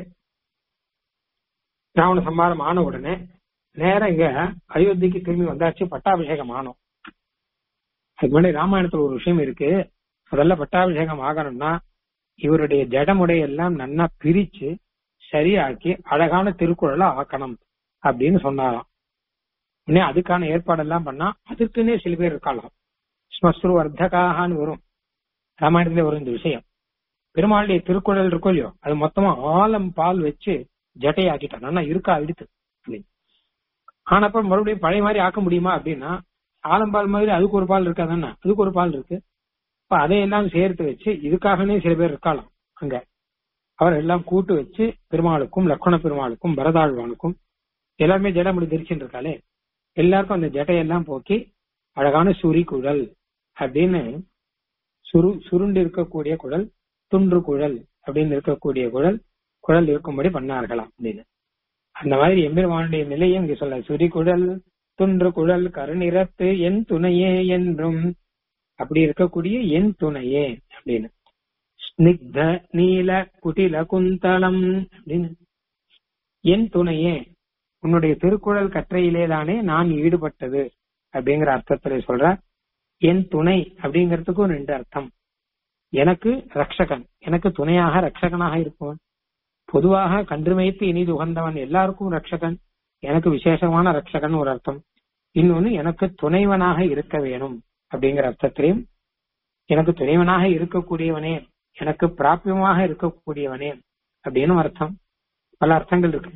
ராவண சம்பாரம் ஆன உடனே நேரம் இங்க அயோத்திக்கு திரும்பி வந்தாச்சு பட்டாபிஷேகம் ஆனோம் அதுக்கு முன்னாடி ராமாயணத்துல ஒரு விஷயம் இருக்கு அதெல்லாம் பட்டாபிஷேகம் ஆகணும்னா இவருடைய ஜடமுடைய எல்லாம் நன்னா பிரிச்சு சரியாக்கி அழகான திருக்குறளை ஆக்கணும் அப்படின்னு சொன்னாராம் உடனே அதுக்கான ஏற்பாடெல்லாம் பண்ணா அதுக்குன்னே சில பேர் இருக்கலாம் ஸ்மஸ்ரு வர்த்தகான்னு வரும் ராமாயணத்துல வரும் இந்த விஷயம் பெருமாளுடைய திருக்குறள் இருக்கும் இல்லையோ அது மொத்தமா ஆலம் பால் வச்சு ஜட்டையாக்கிட்டான் நல்லா இருக்கா எடுத்து அப்படின்னு ஆனப்ப மறுபடியும் பழைய மாதிரி ஆக்க முடியுமா அப்படின்னா ஆலம்பால் மாதிரி அதுக்கு ஒரு பால் இருக்காதானே அதுக்கு ஒரு பால் இருக்கு இப்ப அதையெல்லாம் சேர்த்து வச்சு இதுக்காகவே சில பேர் இருக்கலாம் அங்க அவர் எல்லாம் கூட்டு வச்சு பெருமாளுக்கும் லக்ஷ்மண பெருமாளுக்கும் பரதாழ்வானுக்கும் எல்லாருமே ஜடமுடி தெரிச்சுட்டு இருக்காளே எல்லாருக்கும் அந்த ஜட்டையெல்லாம் போக்கி அழகான சுரி குழல் அப்படின்னு சுரு சுருண்டு இருக்கக்கூடிய குழல் துன்று குழல் அப்படின்னு இருக்கக்கூடிய குழல் குழல் இருக்கும்படி பண்ணார்களாம் அப்படின்னு அந்த மாதிரி எம்பெருமானுடைய நிலையை இங்க சொல்ல சுரி குழல் துன்று குழல் கருநிறத்து என் துணையே என்றும் அப்படி இருக்கக்கூடிய என் துணையே அப்படின்னு ஸ்னிக்த நீல குட்டில குந்தலம் அப்படின்னு என் துணையே உன்னுடைய திருக்குறள் கற்றையிலே தானே நான் ஈடுபட்டது அப்படிங்கிற அர்த்தத்துல சொல்ற என் துணை அப்படிங்கிறதுக்கும் ரெண்டு அர்த்தம் எனக்கு ரக்ஷகன் எனக்கு துணையாக ரக்ஷகனாக இருப்பவன் பொதுவாக கன்றுமைத்து இனிது உகந்தவன் எல்லாருக்கும் ரக்ஷகன் எனக்கு விசேஷமான ரக்ஷகன் ஒரு அர்த்தம் இன்னொன்னு எனக்கு துணைவனாக இருக்க வேணும் அப்படிங்கிற அர்த்தத்திலையும் எனக்கு துணைவனாக இருக்கக்கூடியவனே எனக்கு பிராபியமாக இருக்கக்கூடியவனே அப்படின்னு அர்த்தம் பல அர்த்தங்கள் இருக்கு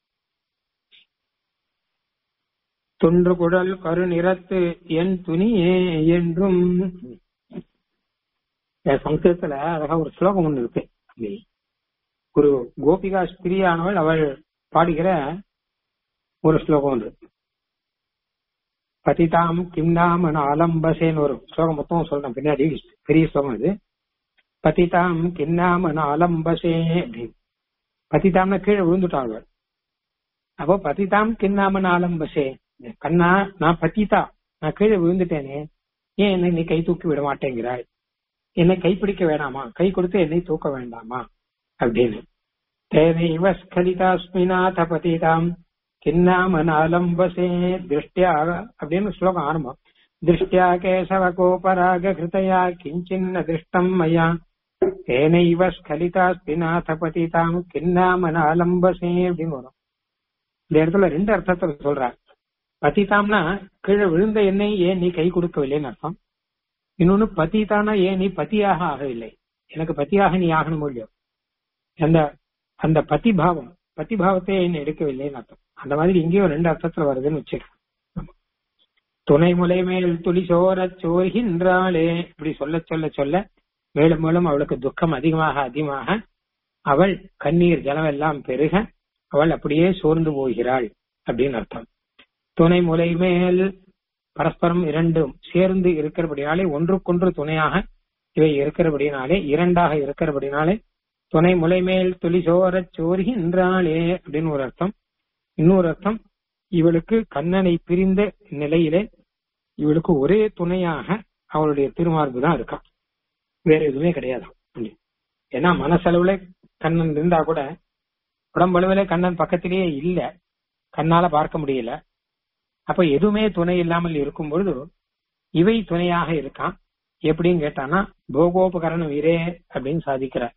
தொன்று குடல் கரு நிறத்து என் துணியே என்றும் சம்ஸ்கிருதத்துல அழகா ஒரு ஸ்லோகம் ஒண்ணு இருக்கு ஒரு கோபிகா ஸ்திரியானவள் அவள் பாடுகிற ஒரு ஸ்லோகம் உண்டு பதிதாம் கிம் நாம ஆலம்பசேன்னு ஒரு ஸ்லோகம் மொத்தம் சொல்றேன் பின்னாடி பெரிய ஸ்லோகம் இது பதிதாம் கிம் நாம ஆலம்பசே அப்படின்னு பதிதாம்னா கீழே விழுந்துட்டாள் அப்போ பதிதாம் கிண்ணாம ஆலம்பசே கண்ணா நான் பதிதா நான் கீழே விழுந்துட்டேனே ஏன் என்னை நீ கை தூக்கி விட மாட்டேங்கிறாய் என்னை கைப்பிடிக்க வேணாமா கை கொடுத்து என்னை தூக்க வேண்டாமா அப்படின்னு தேனைவ ஸ்கலிதாஸ்மிநாத பதிதாம் கிண்ணாமனாலம்பசே திருஷ்டியா அப்படின்னு ஸ்லோகம் ஆரம்பம் திருஷ்டியா கேசவ கோபராக கிருதயா கிஞ்சின்ன திருஷ்டம் மயா தேனைவ ஸ்கலிதாஸ்மிநாத பதிதாம் கிண்ணாமனாலம்பசே அப்படின்னு வரும் இந்த இடத்துல ரெண்டு அர்த்தத்தை சொல்றார் பதிதாம்னா கீழே விழுந்த எண்ணெய் ஏன் நீ கை கொடுக்கவில்லைன்னு அர்த்தம் இன்னொன்னு பதிதானா ஏன் நீ பதியாக ஆகவில்லை எனக்கு பதியாக நீ ஆகணும் இல்லையோ அந்த அந்த பதிபாவம் பதிபாவத்தை என்ன எடுக்கவில்லைன்னு அர்த்தம் அந்த மாதிரி இங்கேயும் ரெண்டு அர்த்தத்துல வருதுன்னு வச்சுக்க துணை முலை மேல் துளி சோர சோர்கின்றாளே இப்படி சொல்ல சொல்ல சொல்ல மேலும் மேலும் அவளுக்கு துக்கம் அதிகமாக அதிகமாக அவள் கண்ணீர் ஜலம் எல்லாம் பெருக அவள் அப்படியே சோர்ந்து போகிறாள் அப்படின்னு அர்த்தம் துணை முலை மேல் பரஸ்பரம் இரண்டும் சேர்ந்து இருக்கிறபடினாலே ஒன்றுக்கொன்று துணையாக இவை இருக்கிறபடினாலே இரண்டாக இருக்கிறபடினாலே துணை முலை மேல் துளி சோர சோறுகின்றாளே அப்படின்னு ஒரு அர்த்தம் இன்னொரு அர்த்தம் இவளுக்கு கண்ணனை பிரிந்த நிலையிலே இவளுக்கு ஒரே துணையாக அவளுடைய திருமார்பு தான் இருக்கா வேற எதுவுமே கிடையாது ஏன்னா மனசளவுல கண்ணன் இருந்தா கூட உடம்பளவுல கண்ணன் பக்கத்திலேயே இல்ல கண்ணால பார்க்க முடியல அப்ப எதுவுமே துணை இல்லாமல் இருக்கும் பொழுது இவை துணையாக இருக்கான் எப்படின்னு கேட்டானா போகோபகரணம் இரே அப்படின்னு சாதிக்கிறார்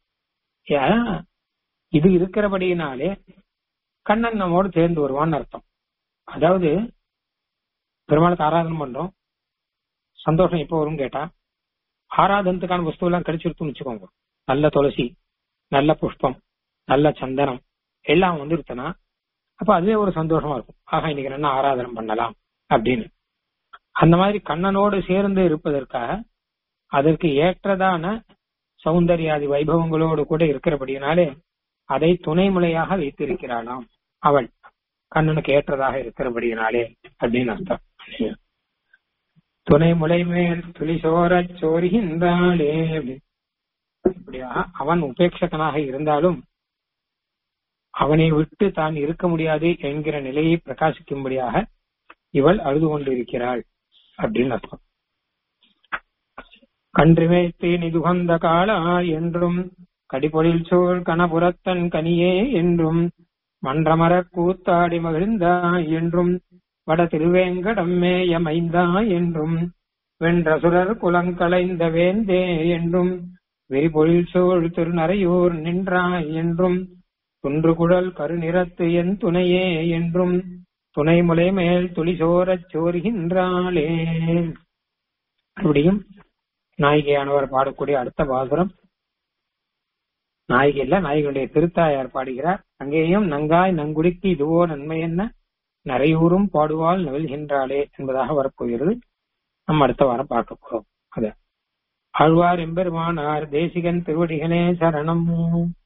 இது இருக்கிறபடியினாலே கண்ணன் நம்மோடு சேர்ந்து வருவான்னு அர்த்தம் அதாவது பெருமாளுக்கு ஆராதனை பண்றோம் சந்தோஷம் எப்போ வரும்னு கேட்டா ஆராதனத்துக்கான வஸ்து எல்லாம் கிடைச்சிருத்துன்னு வச்சுக்கோங்க நல்ல துளசி நல்ல புஷ்பம் நல்ல சந்தனம் எல்லாம் வந்துருச்சுன்னா அப்ப அதுவே ஒரு சந்தோஷமா இருக்கும் ஆக இன்னைக்கு என்ன ஆராதனை பண்ணலாம் அப்படின்னு அந்த மாதிரி கண்ணனோடு சேர்ந்து இருப்பதற்காக அதற்கு ஏற்றதான சௌந்தர்யாதி வைபவங்களோடு கூட இருக்கிறபடினாலே அதை துணைமுலையாக வைத்திருக்கிறாளாம் அவள் கண்ணனுக்கு ஏற்றதாக இருக்கிறபடியினாலே அப்படின்னு அர்த்தம் துணை முலை மேல் துளி சோர சோறுகின்றாளே இப்படியா அவன் உபேட்சகனாக இருந்தாலும் அவனை விட்டு தான் இருக்க முடியாது என்கிற நிலையை பிரகாசிக்கும்படியாக இவள் அழுது கொண்டிருக்கிறாள் அப்படின்னு அர்த்தம் கன்றுமேத்து நிதுகந்த காலா என்றும் கடிபொழில் சோழ் கணபுரத்தன் கனியே என்றும் மன்றமர கூத்தாடி மகிழ்ந்தா என்றும் வட திருவேங்கடம் மேயமைந்தா என்றும் வென்றசுரர் குலங்களைந்த வேந்தே என்றும் வெறிபொழில் சோழ் திருநறையூர் நின்றாய் என்றும் குன்று குழல் கருநிறத்து என் துணையே என்றும் துணை முலை மேல் துளி சோரச் சோறுகின்றாளே அப்படியும் நாயிகையானவர் பாடக்கூடிய அடுத்த பாசுரம் நாயகி இல்ல நாயகனுடைய திருத்தாயார் பாடுகிறார் அங்கேயும் நங்காய் நங்குடிக்கு இதுவோ நன்மை என்ன நிறையூரும் பாடுவாள் நவில்கின்றாளே என்பதாக வரப்போகிறது நம்ம அடுத்த வாரம் பார்க்க போறோம் அத ஆழ்வார் எம்பெருமானார் தேசிகன் திருவடிகளே சரணம்